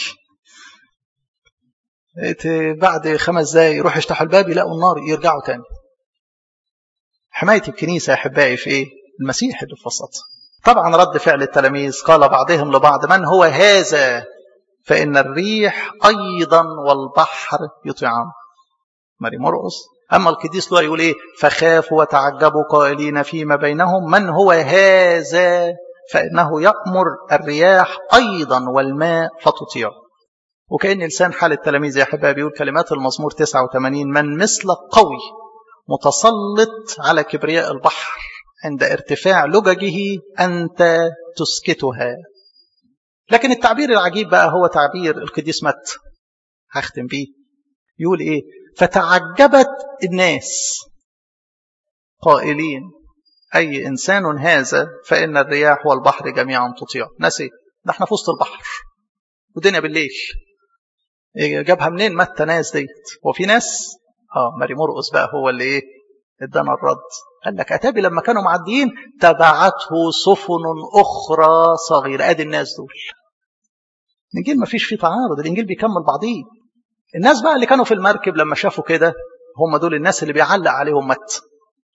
بعد خمس دقايق يروحوا يفتحوا الباب يلاقوا النار يرجعوا تاني حماية الكنيسة يا أحبائي في إيه؟ المسيح اللي في وسطها طبعا رد فعل التلاميذ قال بعضهم لبعض من هو هذا فإن الريح أيضا والبحر يطيعان ماري مرقص أما القديس لوقا يقول إيه فخافوا وتعجبوا قائلين فيما بينهم من هو هذا فإنه يأمر الرياح أيضا والماء فتطيع وكأن لسان حال التلاميذ يا حبايبي يقول كلمات المزمور 89 من مثل قوي متسلط على كبرياء البحر عند ارتفاع لججه أنت تسكتها لكن التعبير العجيب بقى هو تعبير القديس مت هختم بيه يقول ايه فتعجبت الناس قائلين أي إنسان هذا فإن الرياح والبحر جميعا تطيع ناس ايه ده احنا في وسط البحر ودنيا بالليل إيه جابها منين متى ناس ديت وفي ناس اه ماري مرقس بقى هو اللي ايه ادانا الرد قال لك اتابي لما كانوا معديين تبعته سفن اخرى صغيره ادي الناس دول الانجيل ما فيش فيه تعارض الانجيل بيكمل بعضيه الناس بقى اللي كانوا في المركب لما شافوا كده هم دول الناس اللي بيعلق عليهم مت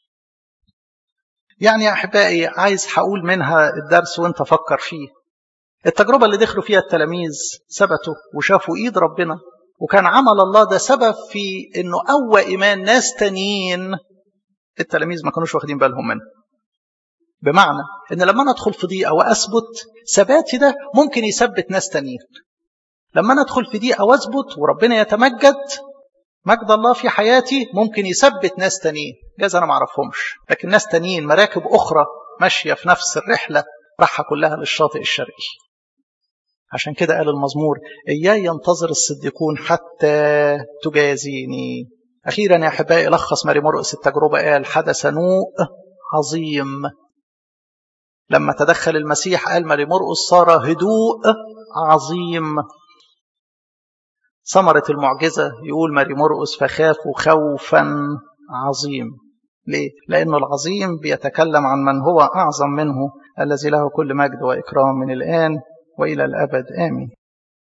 يعني يا احبائي عايز هقول منها الدرس وانت فكر فيه التجربة اللي دخلوا فيها التلاميذ ثبتوا وشافوا ايد ربنا وكان عمل الله ده سبب في انه قوى ايمان ناس تانيين التلاميذ ما كانوش واخدين بالهم منه بمعنى ان لما انا ادخل في ضيقه واثبت ثباتي ده ممكن يثبت ناس تانيين لما انا ادخل في ضيقه واثبت وربنا يتمجد مجد الله في حياتي ممكن يثبت ناس تانيين جاز انا ما اعرفهمش لكن ناس تانيين مراكب اخرى ماشيه في نفس الرحله راحه كلها للشاطئ الشرقي عشان كده قال المزمور إياي ينتظر الصديقون حتى تجازيني أخيرا يا أحبائي لخص ماري مرقس التجربة قال حدث نوء عظيم لما تدخل المسيح قال ماري مرقس صار هدوء عظيم ثمرة المعجزة يقول ماري مرقس فخافوا خوفا عظيم ليه؟ لأنه العظيم بيتكلم عن من هو أعظم منه الذي له كل مجد وإكرام من الآن وإلى الأبد آمين